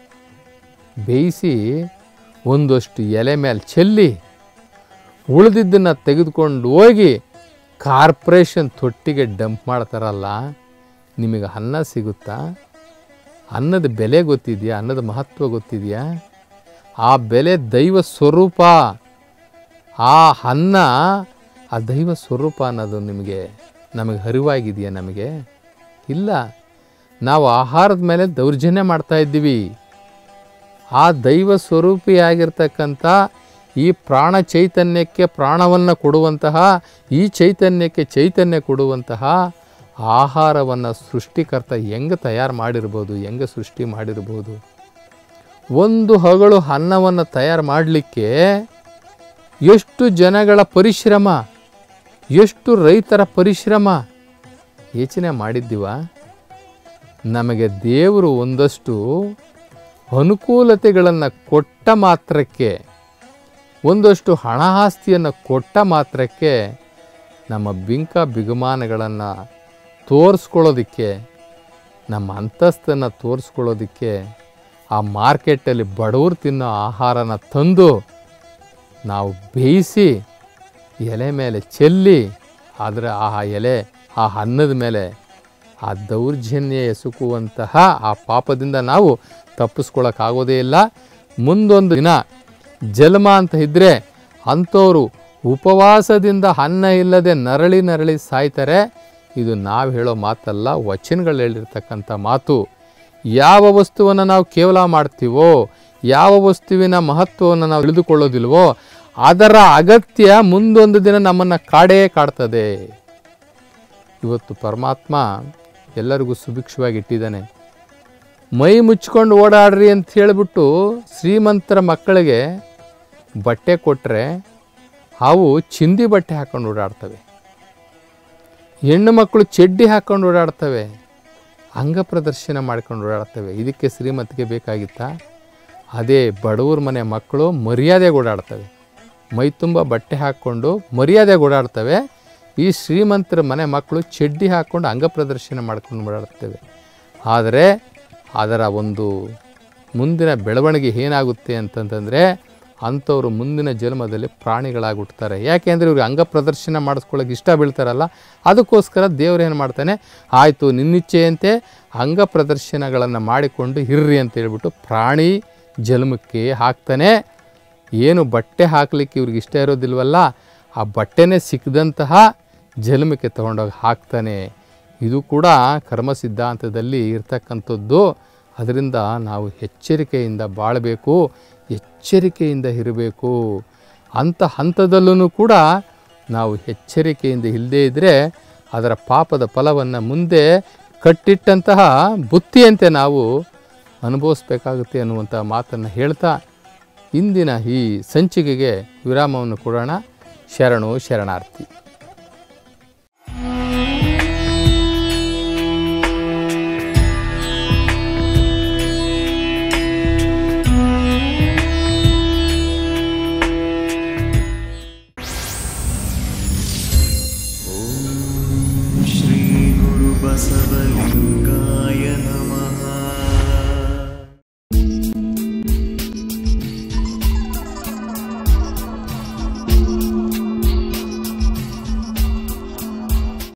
S1: ಬೇಯಿಸಿ ಒಂದಷ್ಟು ಎಲೆ ಮೇಲೆ ಚೆಲ್ಲಿ ಉಳಿದಿದ್ದನ್ನು ತೆಗೆದುಕೊಂಡು ಹೋಗಿ ಕಾರ್ಪೊರೇಷನ್ ತೊಟ್ಟಿಗೆ ಡಂಪ್ ಮಾಡ್ತಾರಲ್ಲ ನಿಮಗೆ ಅನ್ನ ಸಿಗುತ್ತಾ ಅನ್ನದ ಬೆಲೆ ಗೊತ್ತಿದೆಯಾ ಅನ್ನದ ಮಹತ್ವ ಗೊತ್ತಿದೆಯಾ ಆ ಬೆಲೆ ದೈವ ಸ್ವರೂಪ ಆ ಅನ್ನ ಆ ದೈವ ಸ್ವರೂಪ ಅನ್ನೋದು ನಿಮಗೆ ನಮಗೆ ಅರಿವಾಗಿದೆಯಾ ನಮಗೆ ಇಲ್ಲ ನಾವು ಆಹಾರದ ಮೇಲೆ ದೌರ್ಜನ್ಯ ಮಾಡ್ತಾ ಇದ್ದೀವಿ ಆ ದೈವ ಸ್ವರೂಪಿಯಾಗಿರ್ತಕ್ಕಂಥ ಈ ಪ್ರಾಣ ಚೈತನ್ಯಕ್ಕೆ ಪ್ರಾಣವನ್ನು ಕೊಡುವಂತಹ ಈ ಚೈತನ್ಯಕ್ಕೆ ಚೈತನ್ಯ ಕೊಡುವಂತಹ ಆಹಾರವನ್ನು ಸೃಷ್ಟಿಕರ್ತ ಹೆಂಗೆ ತಯಾರು ಮಾಡಿರ್ಬೋದು ಹೆಂಗೆ ಸೃಷ್ಟಿ ಮಾಡಿರ್ಬೋದು ಒಂದು ಹಗಳು ಅನ್ನವನ್ನು ತಯಾರು ಮಾಡಲಿಕ್ಕೆ ಎಷ್ಟು ಜನಗಳ ಪರಿಶ್ರಮ ಎಷ್ಟು ರೈತರ ಪರಿಶ್ರಮ ಯೋಚನೆ ಮಾಡಿದ್ದೀವ ನಮಗೆ ದೇವರು ಒಂದಷ್ಟು ಅನುಕೂಲತೆಗಳನ್ನು ಕೊಟ್ಟ ಮಾತ್ರಕ್ಕೆ ಒಂದಷ್ಟು ಹಣ ಆಸ್ತಿಯನ್ನು ಕೊಟ್ಟ ಮಾತ್ರಕ್ಕೆ ನಮ್ಮ ಬಿಂಕ ಬಿಗುಮಾನಗಳನ್ನು ತೋರಿಸ್ಕೊಳ್ಳೋದಕ್ಕೆ ನಮ್ಮ ಅಂತಸ್ತನ್ನು ತೋರಿಸ್ಕೊಳ್ಳೋದಕ್ಕೆ ಆ ಮಾರ್ಕೆಟಲ್ಲಿ ಬಡವರು ತಿನ್ನೋ ಆಹಾರನ ತಂದು ನಾವು ಬೇಯಿಸಿ ಎಲೆ ಮೇಲೆ ಚೆಲ್ಲಿ ಆದರೆ ಆ ಎಲೆ ಆ ಅನ್ನದ ಮೇಲೆ ಆ ದೌರ್ಜನ್ಯ ಎಸುಕುವಂತಹ ಆ ಪಾಪದಿಂದ ನಾವು ತಪ್ಪಿಸ್ಕೊಳ್ಳೋಕ್ಕಾಗೋದೇ ಇಲ್ಲ ಮುಂದೊಂದು ದಿನ ಜನ್ಮ ಅಂತ ಇದ್ದರೆ ಅಂಥವರು ಉಪವಾಸದಿಂದ ಅನ್ನ ಇಲ್ಲದೆ ನರಳಿ ನರಳಿ ಸಾಯ್ತಾರೆ ಇದು ನಾವು ಹೇಳೋ ಮಾತಲ್ಲ ವಚನಗಳು ಹೇಳಿರ್ತಕ್ಕಂಥ ಮಾತು ಯಾವ ವಸ್ತುವನ್ನು ನಾವು ಕೇವಲ ಮಾಡ್ತೀವೋ ಯಾವ ವಸ್ತುವಿನ ಮಹತ್ವವನ್ನು ನಾವು ತಿಳಿದುಕೊಳ್ಳೋದಿಲ್ವೋ ಅದರ ಅಗತ್ಯ ಮುಂದೊಂದು ದಿನ ನಮ್ಮನ್ನು ಕಾಡೇ ಕಾಡ್ತದೆ ಇವತ್ತು ಪರಮಾತ್ಮ ಎಲ್ಲರಿಗೂ ಸುಭಿಕ್ಷವಾಗಿ ಇಟ್ಟಿದ್ದಾನೆ ಮೈ ಮುಚ್ಕೊಂಡು ಓಡಾಡ್ರಿ ಅಂತ ಹೇಳಿಬಿಟ್ಟು ಶ್ರೀಮಂತರ ಮಕ್ಕಳಿಗೆ ಬಟ್ಟೆ ಕೊಟ್ಟರೆ ಅವು ಚಿಂದಿ ಬಟ್ಟೆ ಹಾಕೊಂಡು ಓಡಾಡ್ತವೆ ಹೆಣ್ಣು ಮಕ್ಕಳು ಚಡ್ಡಿ ಹಾಕೊಂಡು ಓಡಾಡ್ತವೆ ಅಂಗ ಪ್ರದರ್ಶನ ಮಾಡ್ಕೊಂಡು ಓಡಾಡ್ತವೆ ಇದಕ್ಕೆ ಶ್ರೀಮಂತಿಗೆ ಬೇಕಾಗಿತ್ತಾ ಅದೇ ಬಡವ್ರ ಮನೆ ಮಕ್ಕಳು ಮರ್ಯಾದೆಗೆ ಓಡಾಡ್ತವೆ ಮೈ ತುಂಬ ಬಟ್ಟೆ ಹಾಕ್ಕೊಂಡು ಮರ್ಯಾದೆಗೆ ಓಡಾಡ್ತವೆ ಈ ಶ್ರೀಮಂತರ ಮನೆ ಮಕ್ಕಳು ಚಡ್ಡಿ ಹಾಕ್ಕೊಂಡು ಅಂಗ ಪ್ರದರ್ಶನ ಮಾಡ್ಕೊಂಡು ಓಡಾಡ್ತವೆ ಆದರೆ ಅದರ ಒಂದು ಮುಂದಿನ ಬೆಳವಣಿಗೆ ಏನಾಗುತ್ತೆ ಅಂತಂತಂದರೆ ಅಂಥವ್ರು ಮುಂದಿನ ಜನ್ಮದಲ್ಲಿ ಪ್ರಾಣಿಗಳಾಗಿ ಹುಟ್ತಾರೆ ಯಾಕೆಂದರೆ ಇವ್ರಿಗೆ ಅಂಗ ಪ್ರದರ್ಶನ ಮಾಡಿಸ್ಕೊಳ್ಳೋಕೆ ಇಷ್ಟ ಬೀಳ್ತಾರಲ್ಲ ಅದಕ್ಕೋಸ್ಕರ ದೇವ್ರು ಏನು ಮಾಡ್ತಾನೆ ಆಯಿತು ನಿನ್ನಿಚ್ಛೆಯಂತೆ ಅಂಗ ಪ್ರದರ್ಶನಗಳನ್ನು ಮಾಡಿಕೊಂಡು ಇರ್ರಿ ಅಂತ ಹೇಳ್ಬಿಟ್ಟು ಪ್ರಾಣಿ ಜನ್ಮಕ್ಕೆ ಹಾಕ್ತಾನೆ ಏನು ಬಟ್ಟೆ ಹಾಕಲಿಕ್ಕೆ ಇವ್ರಿಗೆ ಇಷ್ಟ ಇರೋದಿಲ್ವಲ್ಲ ಆ ಬಟ್ಟೆನೇ ಸಿಕ್ಕದಂತಹ ಜನ್ಮಕ್ಕೆ ತಗೊಂಡೋಗಿ ಹಾಕ್ತಾನೆ ಇದು ಕೂಡ ಕರ್ಮ ಸಿದ್ಧಾಂತದಲ್ಲಿ ಇರ್ತಕ್ಕಂಥದ್ದು ಅದರಿಂದ ನಾವು ಎಚ್ಚರಿಕೆಯಿಂದ ಬಾಳಬೇಕು ಎಚ್ಚರಿಕೆಯಿಂದ ಇರಬೇಕು ಅಂಥ ಹಂತದಲ್ಲೂ ಕೂಡ ನಾವು ಎಚ್ಚರಿಕೆಯಿಂದ ಇಲ್ಲದೇ ಇದ್ದರೆ ಅದರ ಪಾಪದ ಫಲವನ್ನು ಮುಂದೆ ಕಟ್ಟಿಟ್ಟಂತಹ ಬುತ್ತಿಯಂತೆ ನಾವು ಅನುಭವಿಸ್ಬೇಕಾಗುತ್ತೆ ಅನ್ನುವಂಥ ಮಾತನ್ನು ಹೇಳ್ತಾ ಇಂದಿನ ಈ ಸಂಚಿಕೆಗೆ ವಿರಾಮವನ್ನು ಕೊಡೋಣ ಶರಣು ಶರಣಾರ್ಥಿ